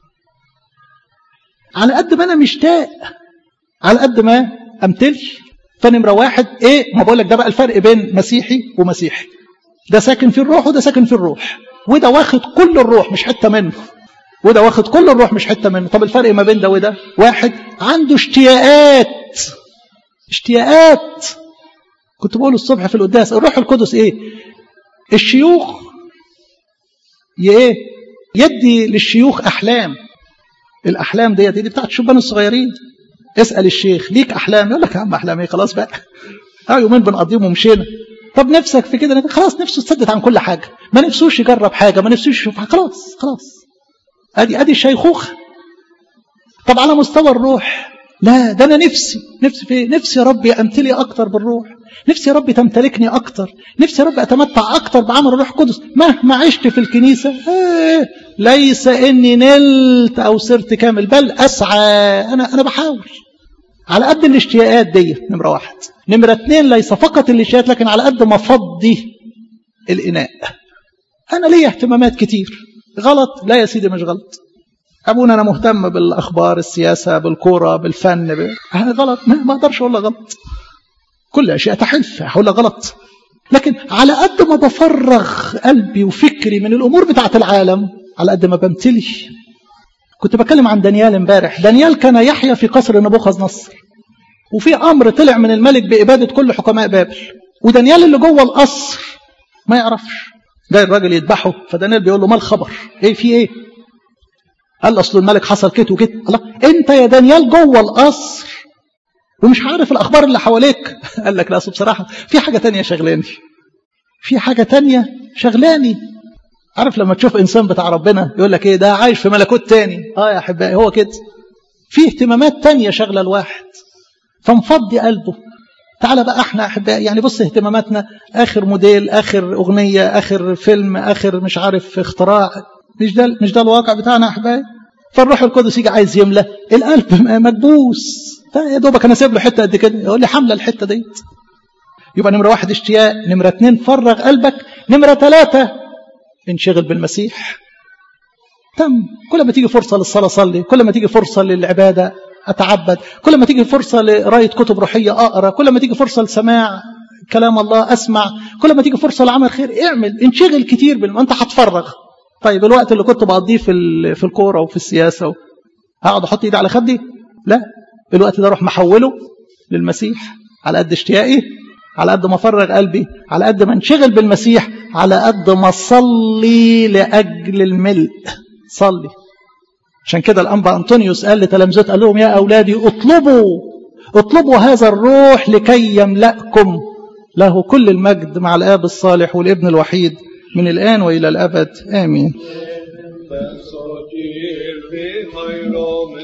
على قد ما انا مشتاق على قد ما امتلي فنمره واحد ايه ما بقول لك ده بقى الفرق بين مسيحي ومسيحي ده ساكن في الروح وده ساكن في الروح وده واخد كل الروح مش حته منه وده واخد كل الروح مش حته منه طب الفرق ما بين ده وده واحد عنده اشتياقات اشتياقات كنت بقول الصبح في القداس الروح القدس ايه الشيوخ ايه يدي للشيوخ احلام الاحلام دي دي بتاعت الشبان الصغيرين اسال الشيخ ليك احلام يقول لك يا عم احلام ايه خلاص بقى اه يومين بنقضيهم ومشينا طب نفسك في كده خلاص نفسه تسدد عن كل حاجه ما نفسوش يجرب حاجه ما نفسوش يشوف حاجة. خلاص خلاص ادي ادي الشيخوخه طب على مستوى الروح لا ده انا نفسي نفسي في ايه نفسي يا ربي امتلي اكتر بالروح نفسي يا رب تمتلكني اكتر نفسي يا رب اتمتع اكتر بعمل الروح القدس مهما عشت في الكنيسه آه ليس اني نلت او صرت كامل بل اسعى انا انا بحاول على قد الاشتياقات دي نمرة واحد نمرة اتنين ليس فقط الاشتياقات لكن على قد ما فضي الإناء أنا ليا اهتمامات كتير غلط لا يا سيدي مش غلط أبونا أنا مهتم بالأخبار السياسة بالكورة بالفن ب... غلط ما, ما أقدرش أقول غلط كل أشياء تحلف هقول غلط لكن على قد ما بفرغ قلبي وفكري من الأمور بتاعة العالم على قد ما بمتلي كنت بكلم عن دانيال امبارح دانيال كان يحيى في قصر نبوخذ نصر وفي أمر طلع من الملك بإبادة كل حكماء بابل ودانيال اللي جوه القصر ما يعرفش جاي الراجل يذبحه فدانيال بيقول له ما الخبر ايه في ايه قال اصل الملك حصل كده وكده الله انت يا دانيال جوه القصر ومش عارف الاخبار اللي حواليك قال لك لا بصراحه في حاجه تانية شغلاني في حاجه تانية شغلاني عارف لما تشوف انسان بتاع ربنا يقول لك ايه ده عايش في ملكوت تاني اه يا احبائي هو كده في اهتمامات تانية شغله الواحد فمفضي قلبه تعالى بقى احنا احبائي يعني بص اهتماماتنا اخر موديل اخر اغنيه اخر فيلم اخر مش عارف اختراع مش ده مش ده الواقع بتاعنا يا احبائي فالروح القدس يجي عايز يملى القلب مكبوس يا دوبك انا سايب له حته قد كده يقول لي حامله الحته ديت يبقى نمره واحد اشتياق نمره اتنين فرغ قلبك نمره ثلاثه انشغل بالمسيح تم كل ما تيجي فرصه للصلاه صلي كل ما تيجي فرصه للعباده اتعبد كل ما تيجي فرصه لقرايه كتب روحيه اقرا كل ما تيجي فرصه لسماع كلام الله اسمع كل ما تيجي فرصه لعمل خير اعمل انشغل كتير بالما انت هتفرغ طيب الوقت اللي كنت بقضيه في في الكوره وفي السياسه و... هقعد احط ايدي على خدي لا الوقت ده اروح محوله للمسيح على قد اشتياقي على قد ما افرغ قلبي على قد ما انشغل بالمسيح على قد ما اصلي لاجل الملء صلي عشان كده الانبا انطونيوس قال لتلامذته قال لهم يا اولادي اطلبوا اطلبوا هذا الروح لكي يملأكم له كل المجد مع الاب الصالح والابن الوحيد من الآن وإلى الأبد آمين